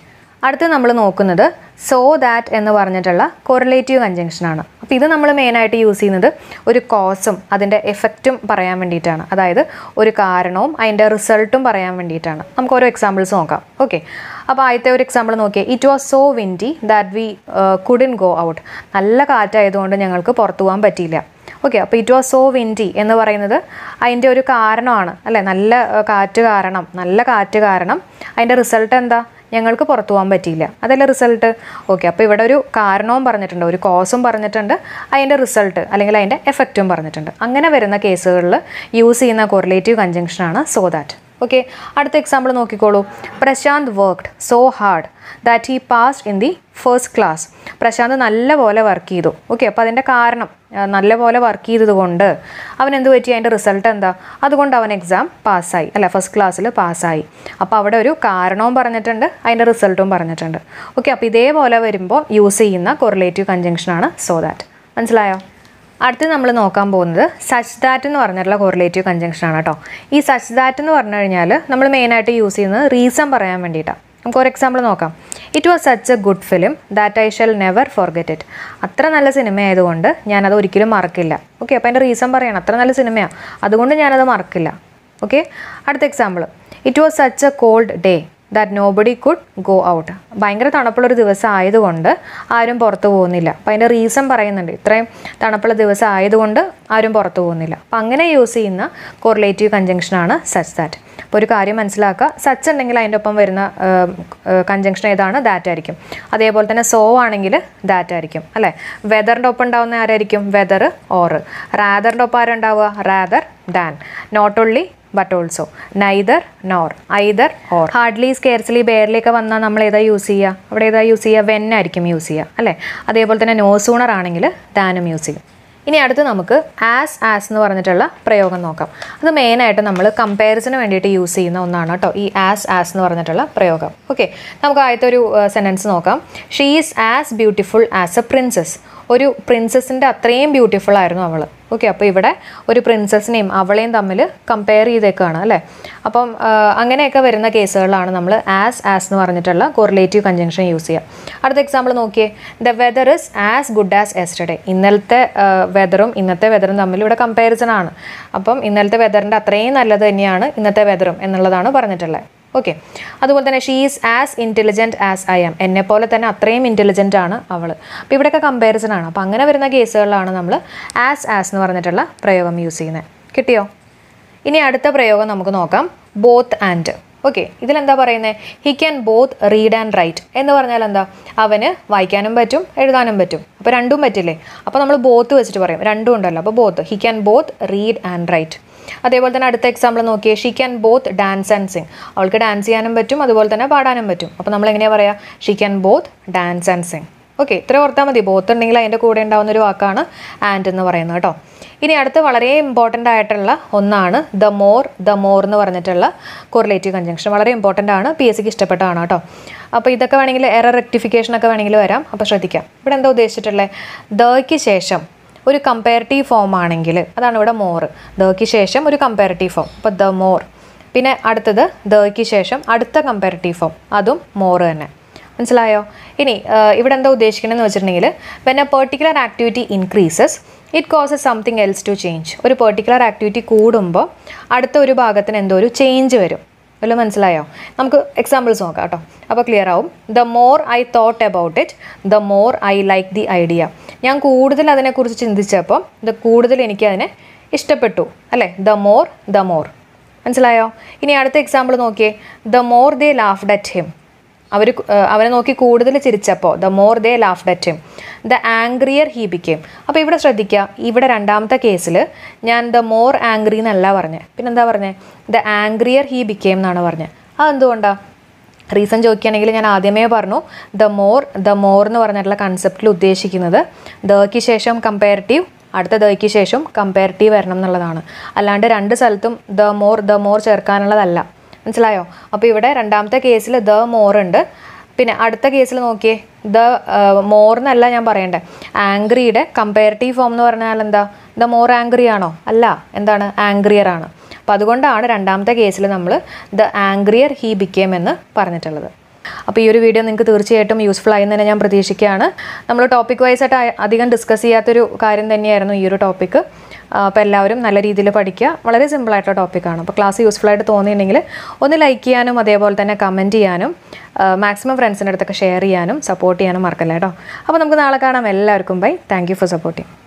അടുത്ത് നമ്മൾ നോക്കുന്നത് സോ ദാറ്റ് എന്ന് പറഞ്ഞിട്ടുള്ള കൊറിലേറ്റീവ് കഞ്ചങ്ഷൻ ആണ് അപ്പോൾ ഇത് നമ്മൾ മെയിനായിട്ട് യൂസ് ചെയ്യുന്നത് ഒരു കോസും അതിൻ്റെ എഫക്റ്റും പറയാൻ വേണ്ടിയിട്ടാണ് അതായത് ഒരു കാരണവും അതിൻ്റെ റിസൾട്ടും പറയാൻ വേണ്ടിയിട്ടാണ് നമുക്ക് ഓരോ എക്സാമ്പിൾസ് നോക്കാം ഓക്കെ അപ്പോൾ ആദ്യത്തെ ഒരു എക്സാമ്പിൾ നോക്കിയേ it was so windy that we couldn't go out നല്ല കാറ്റായതുകൊണ്ട് ഞങ്ങൾക്ക് പുറത്തു പോകാൻ പറ്റിയില്ല ഓക്കെ അപ്പോൾ ഇറ്റ് വാസ് സോ വിൻഡി എന്ന് പറയുന്നത് അതിൻ്റെ ഒരു കാരണമാണ് അല്ലേ നല്ല ഏഹ്, കാറ്റ് കാരണം നല്ല കാറ്റ് കാരണം അതിൻ്റെ റിസൾട്ട് എന്താ ഞങ്ങൾക്ക് പുറത്തു പോകാൻ പറ്റിയില്ല അതല്ലേ റിസൾട്ട് ഓക്കെ അപ്പോൾ ഇവിടെ ഒരു കാരണവും പറഞ്ഞിട്ടുണ്ട് ഒരു കോസും പറഞ്ഞിട്ടുണ്ട് അതിൻ്റെ റിസൾട്ട് അല്ലെങ്കിൽ അതിൻ്റെ എഫക്റ്റും പറഞ്ഞിട്ടുണ്ട് അങ്ങനെ വരുന്ന കേസുകളിൽ യൂസ് ചെയ്യുന്ന കോറിലേറ്റീവ് കഞ്ചങ്ഷനാണ് സോ ദാറ്റ് ഓക്കെ അടുത്ത എക്സാമ്പിൾ നോക്കിക്കോളൂ Prashant worked so hard that he passed in the first class Prashant നല്ലപോലെ വർക്ക് ചെയ്തു ഓക്കെ അപ്പോൾ അതിൻ്റെ കാരണം ആ, നല്ലപോലെ വർക്ക് ചെയ്തത് കൊണ്ട് അവൻ എന്ത് പറ്റി അതിൻ്റെ റിസൾട്ട് എന്താ അതുകൊണ്ട് അവൻ എക്സാം പാസ്സായി അല്ല ഫസ്റ്റ് ക്ലാസ്സിൽ പാസ്സായി അപ്പോൾ അവിടെ ഒരു കാരണവും പറഞ്ഞിട്ടുണ്ട് അതിൻ്റെ റിസൾട്ടും പറഞ്ഞിട്ടുണ്ട് ഓക്കെ അപ്പോൾ ഇതേപോലെ വരുമ്പോൾ യൂസ് ചെയ്യുന്ന കൊറിലേറ്റീവ് കഞ്ചങ്ഷനാണ് സോ ദാറ്റ് മനസ്സിലായോ അടുത്ത് നമ്മൾ നോക്കാൻ പോകുന്നത് സച്ച് ദാറ്റ് എന്ന് പറഞ്ഞിട്ടുള്ള കോറിലേറ്റീവ് കഞ്ചങ്ഷൻ ആണ് കേട്ടോ ഈ സച്ച് ദാറ്റ് എന്ന് പറഞ്ഞു കഴിഞ്ഞാൽ നമ്മൾ മെയിനായിട്ട് യൂസ് ചെയ്യുന്നത് റീസൺ പറയാൻ വേണ്ടിയിട്ടാണ് നമുക്ക് ഒരു എക്സാമ്പിൾ നോക്കാം it was such a good film that I shall never forget it അത്ര നല്ല സിനിമ ആയതുകൊണ്ട് ഞാനത് ഒരിക്കലും മറക്കില്ല ഓക്കെ അപ്പോൾ അതിൻ്റെ റീസൺ പറയണം അത്ര നല്ല സിനിമയാണ് അതുകൊണ്ട് ഞാനത് മറക്കില്ല ഓക്കെ അടുത്ത example it was such a cold day that nobody could go out ഭയങ്കര തണുപ്പുള്ളൊരു ദിവസം ആയതുകൊണ്ട് ആരും പുറത്ത് പോകുന്നില്ല അപ്പം അതിൻ്റെ റീസൺ പറയുന്നുണ്ട് ഇത്രയും തണുപ്പുള്ള ദിവസം ആയതുകൊണ്ട് ആരും പുറത്ത് പോകുന്നില്ല അപ്പം അങ്ങനെ യൂസ് ചെയ്യുന്ന കോറിലേറ്റീവ് കഞ്ചങ്ഷനാണ് സച്ച് ദാറ്റ് അപ്പോൾ ഒരു കാര്യം മനസ്സിലാക്കുക സച്ച് ഉണ്ടെങ്കിൽ അതിൻ്റെ ഒപ്പം വരുന്ന കഞ്ചങ്ഷൻ ഏതാണ് ദാറ്റ് ആയിരിക്കും അതേപോലെ തന്നെ സോ ആണെങ്കിൽ ദാറ്റ് ആയിരിക്കും അല്ലേ വെതറിൻ്റെ ഒപ്പം ഉണ്ടാവുന്ന ആരായിരിക്കും വെതർ ഓർ റാദറിൻ്റെ ഒപ്പം ആരുണ്ടാവുക rather than not only but also neither nor either or hardly scarcely barely ഒക്കെ വന്നാൽ നമ്മൾ ഏതാ യൂസ് ചെയ്യുക അവിടെ ഏതാ യൂസ് ചെയ്യുക വെൻ ആയിരിക്കും യൂസ് ചെയ്യുക അല്ലേ അതേപോലെ തന്നെ നോ സൂണർ ആണെങ്കിൽ ദാനും യൂസ് ചെയ്യും ഇനി അടുത്ത് നമുക്ക് ആസ് ആസ് എന്ന് പറഞ്ഞിട്ടുള്ള പ്രയോഗം നോക്കാം അത് മെയിനായിട്ട് നമ്മൾ കമ്പാരിസന് വേണ്ടിയിട്ട് യൂസ് ചെയ്യുന്ന ഒന്നാണ് കേട്ടോ ഈ ആസ് ആസ് എന്ന് പറഞ്ഞിട്ടുള്ള പ്രയോഗം ഓക്കെ നമുക്ക് ആദ്യത്തെ ഒരു സെൻറ്റൻസ് നോക്കാം she is as beautiful as a princess ഒരു പ്രിൻസസിൻ്റെ അത്രയും ബ്യൂട്ടിഫുൾ ആയിരുന്നു അവൾ ഓക്കെ അപ്പോൾ ഇവിടെ ഒരു പ്രിൻസസിനെയും അവളെയും തമ്മിൽ കമ്പയർ ചെയ്തേക്കാണ് അല്ലേ അപ്പം ആ, അങ്ങനെയൊക്കെ വരുന്ന കേസുകളിലാണ് നമ്മൾ ആസ് ആസ് എന്ന് പറഞ്ഞിട്ടുള്ള കോറിലേറ്റീവ് കഞ്ചങ്ഷൻ യൂസ് ചെയ്യുക അടുത്ത എക്സാമ്പിൾ നോക്കിയേ the weather is as good as yesterday ഇന്നലത്തെ വെതറും ഇന്നത്തെ വെതറും തമ്മിൽ ഇവിടെ കമ്പാരിസൺ ആണ് അപ്പം ഇന്നലത്തെ വെതറിൻ്റെ അത്രയും നല്ലത് തന്നെയാണ് ഇന്നത്തെ വെതറും എന്നുള്ളതാണ് പറഞ്ഞിട്ടുള്ളത് ഓക്കെ അതുപോലെ തന്നെ she is as intelligent as I am എന്നെ പോലെ തന്നെ അത്രയും ഇൻ്റലിജൻ്റ് ആണ് അവൾ അപ്പോൾ ഇവിടെയൊക്കെ കമ്പാരിസൺ ആണ് അപ്പോൾ അങ്ങനെ വരുന്ന കേസുകളിലാണ് നമ്മൾ ആസ് ആസ് എന്ന് പറഞ്ഞിട്ടുള്ള പ്രയോഗം യൂസ് ചെയ്യുന്നത് കിട്ടിയോ ഇനി അടുത്ത പ്രയോഗം നമുക്ക് നോക്കാം ബോത്ത് ആൻഡ് ഓക്കെ ഇതിലെന്താ പറയുന്നത് he can both read and write എന്ന് പറഞ്ഞാൽ എന്താ അവന് വായിക്കാനും പറ്റും എഴുതാനും പറ്റും അപ്പോൾ രണ്ടും പറ്റില്ലേ അപ്പോൾ നമ്മൾ ബോത്ത് വെച്ചിട്ട് പറയും രണ്ടും ഉണ്ടല്ലോ അപ്പോൾ both he can both read and write അതേപോലെ തന്നെ അടുത്ത എക്സാമ്പിൾ നോക്കിയേ she can both dance and sing അവൾക്ക് ഡാൻസ് ചെയ്യാനും പറ്റും അതുപോലെ തന്നെ പാടാനും പറ്റും അപ്പോൾ നമ്മൾ എങ്ങനെയാണ് പറയുക she can both dance and sing okay ഇത്ര ഓർത്താൽ മതി ബോത്ത് ഉണ്ടെങ്കിൽ അതിൻ്റെ കൂടെ ഉണ്ടാവുന്ന ഒരു വാക്കാണ് ആൻഡ് എന്ന് പറയുന്നത് കേട്ടോ ഇനി അടുത്ത് വളരെ ഇമ്പോർട്ടൻ്റ് ആയിട്ടുള്ള ഒന്നാണ് ദ മോർ ദ മോർ എന്ന് പറഞ്ഞിട്ടുള്ള കോറിലേറ്റീവ് കഞ്ചങ്ഷൻ വളരെ ഇമ്പോർട്ടൻ്റ് ആണ് പി എസ് സിക്ക് ഇഷ്ടപ്പെട്ടതാണ് കേട്ടോ അപ്പോൾ ഇതൊക്കെ വേണമെങ്കിൽ എറർ റെക്ടിഫിക്കേഷൻ ഒക്കെ വേണമെങ്കിൽ വരാം അപ്പോൾ ശ്രദ്ധിക്കാം ഇവിടെ എന്താ ഉദ്ദേശിച്ചിട്ടുള്ളത് ദയ്ക്ക് ശേഷം ഒരു കമ്പാരിറ്റീവ് ഫോം ആണെങ്കിൽ അതാണ് ഇവിടെ മോർ ദയ്ക്ക് ശേഷം ഒരു കമ്പാരിറ്റീവ് ഫോം അപ്പോൾ ദ മോർ പിന്നെ അടുത്തത് ദയ്ക്ക് ശേഷം അടുത്ത കമ്പാരിറ്റീവ് ഫോം അതും മോർ തന്നെ മനസ്സിലായോ ഇനി ആ, ഇവിടെ എന്താ ഉദ്ദേശിക്കണമെന്ന് വെച്ചിട്ടുണ്ടെങ്കിൽ when a particular activity increases it causes something else to change ഒരു പെർട്ടിക്കുലർ ആക്ടിവിറ്റി കൂടുമ്പോൾ അടുത്ത ഒരു ഭാഗത്തിന് എന്തോ ഒരു ചേഞ്ച് വരും വല്ലതും മനസ്സിലായോ നമുക്ക് എക്സാമ്പിൾസ് നോക്കാം കേട്ടോ അപ്പോൾ ക്ലിയർ ആവും the more I thought about it the more I like the idea ഞാൻ കൂടുതൽ അതിനെക്കുറിച്ച് ചിന്തിച്ചപ്പോൾ ഇത് കൂടുതൽ എനിക്ക് അതിനെ ഇഷ്ടപ്പെട്ടു അല്ലേ ദ മോർ ദ മോർ മനസ്സിലായോ ഇനി അടുത്ത എക്സാമ്പിൾ നോക്കിയേ the more they laughed at him അവർ അവനെ നോക്കി കൂടുതൽ ചിരിച്ചപ്പോൾ the more they laughed at him the angrier he became അപ്പോൾ ഇവിടെ ശ്രദ്ധിക്കുക ഇവിടെ രണ്ടാമത്തെ കേസിൽ ഞാൻ ദ മോർ ആംഗ്രി എന്നല്ല പറഞ്ഞത് പിന്നെന്താ പറഞ്ഞത് ദ ആംഗ്രിയർ ഹീ ബിക്കേം എന്നാണ് പറഞ്ഞത് അതെന്തുകൊണ്ടാണ് റീസൺ ചോദിക്കുകയാണെങ്കിൽ ഞാൻ ആദ്യമേ പറഞ്ഞു ദ മോർ ദ മോർ എന്ന് പറഞ്ഞിട്ടുള്ള കൺസെപ്റ്റിൽ ഉദ്ദേശിക്കുന്നത് ദയ്ക്ക് ശേഷം കമ്പാരിറ്റീവ് അടുത്ത ദയ്ക്ക് ശേഷം കമ്പാരിറ്റീവ് വരണം എന്നുള്ളതാണ് അല്ലാണ്ട് രണ്ട് സ്ഥലത്തും ദ മോർ ദ മോർ ചേർക്കാനുള്ളതല്ല മനസ്സിലായോ അപ്പോൾ ഇവിടെ രണ്ടാമത്തെ കേസിൽ ദ മോർ ഉണ്ട് പിന്നെ അടുത്ത കേസിൽ നോക്കിയേ ദ മോർ എന്നല്ല ഞാൻ പറയണ്ടേ ആംഗ്രിയുടെ കമ്പാരിറ്റീവ് ഫോം എന്ന് പറഞ്ഞാൽ എന്താ ദ മോർ ആംഗ്രി ആണോ അല്ല എന്താണ് ആംഗ്രിയർ ആണ് അപ്പോൾ അതുകൊണ്ടാണ് രണ്ടാമത്തെ കേസിൽ നമ്മൾ ദ ആംഗ്രിയർ ഹീ ബിക്കേം എന്ന് പറഞ്ഞിട്ടുള്ളത് അപ്പോൾ ഈ ഒരു വീഡിയോ നിങ്ങൾക്ക് തീർച്ചയായിട്ടും യൂസ്ഫുൾ ആയി എന്ന് തന്നെ ഞാൻ പ്രതീക്ഷിക്കുകയാണ് നമ്മൾ ടോപ്പിക് വൈസ് ആയിട്ട് ആ- അധികം ഡിസ്കസ് ചെയ്യാത്തൊരു കാര്യം തന്നെയായിരുന്നു ഈ ഒരു ടോപ്പിക്ക് അപ്പോൾ എല്ലാവരും നല്ല രീതിയിൽ പഠിക്കുക വളരെ സിമ്പിൾ ആയിട്ടുള്ള ടോപ്പിക്കാണ് അപ്പോൾ ക്ലാസ് യൂസ്ഫുൾ ആയിട്ട് തോന്നിയിട്ടുണ്ടെങ്കിൽ ഒന്ന് ലൈക്ക് ചെയ്യാനും അതേപോലെ തന്നെ കമൻറ്റ് ചെയ്യാനും മാക്സിമം ഫ്രണ്ട്സിൻ്റെ അടുത്തൊക്കെ ഷെയർ ചെയ്യാനും സപ്പോർട്ട് ചെയ്യാനും മറക്കല്ല കേട്ടോ അപ്പോൾ നമുക്ക് നാളെ കാണാം എല്ലാവർക്കും bye thank you for supporting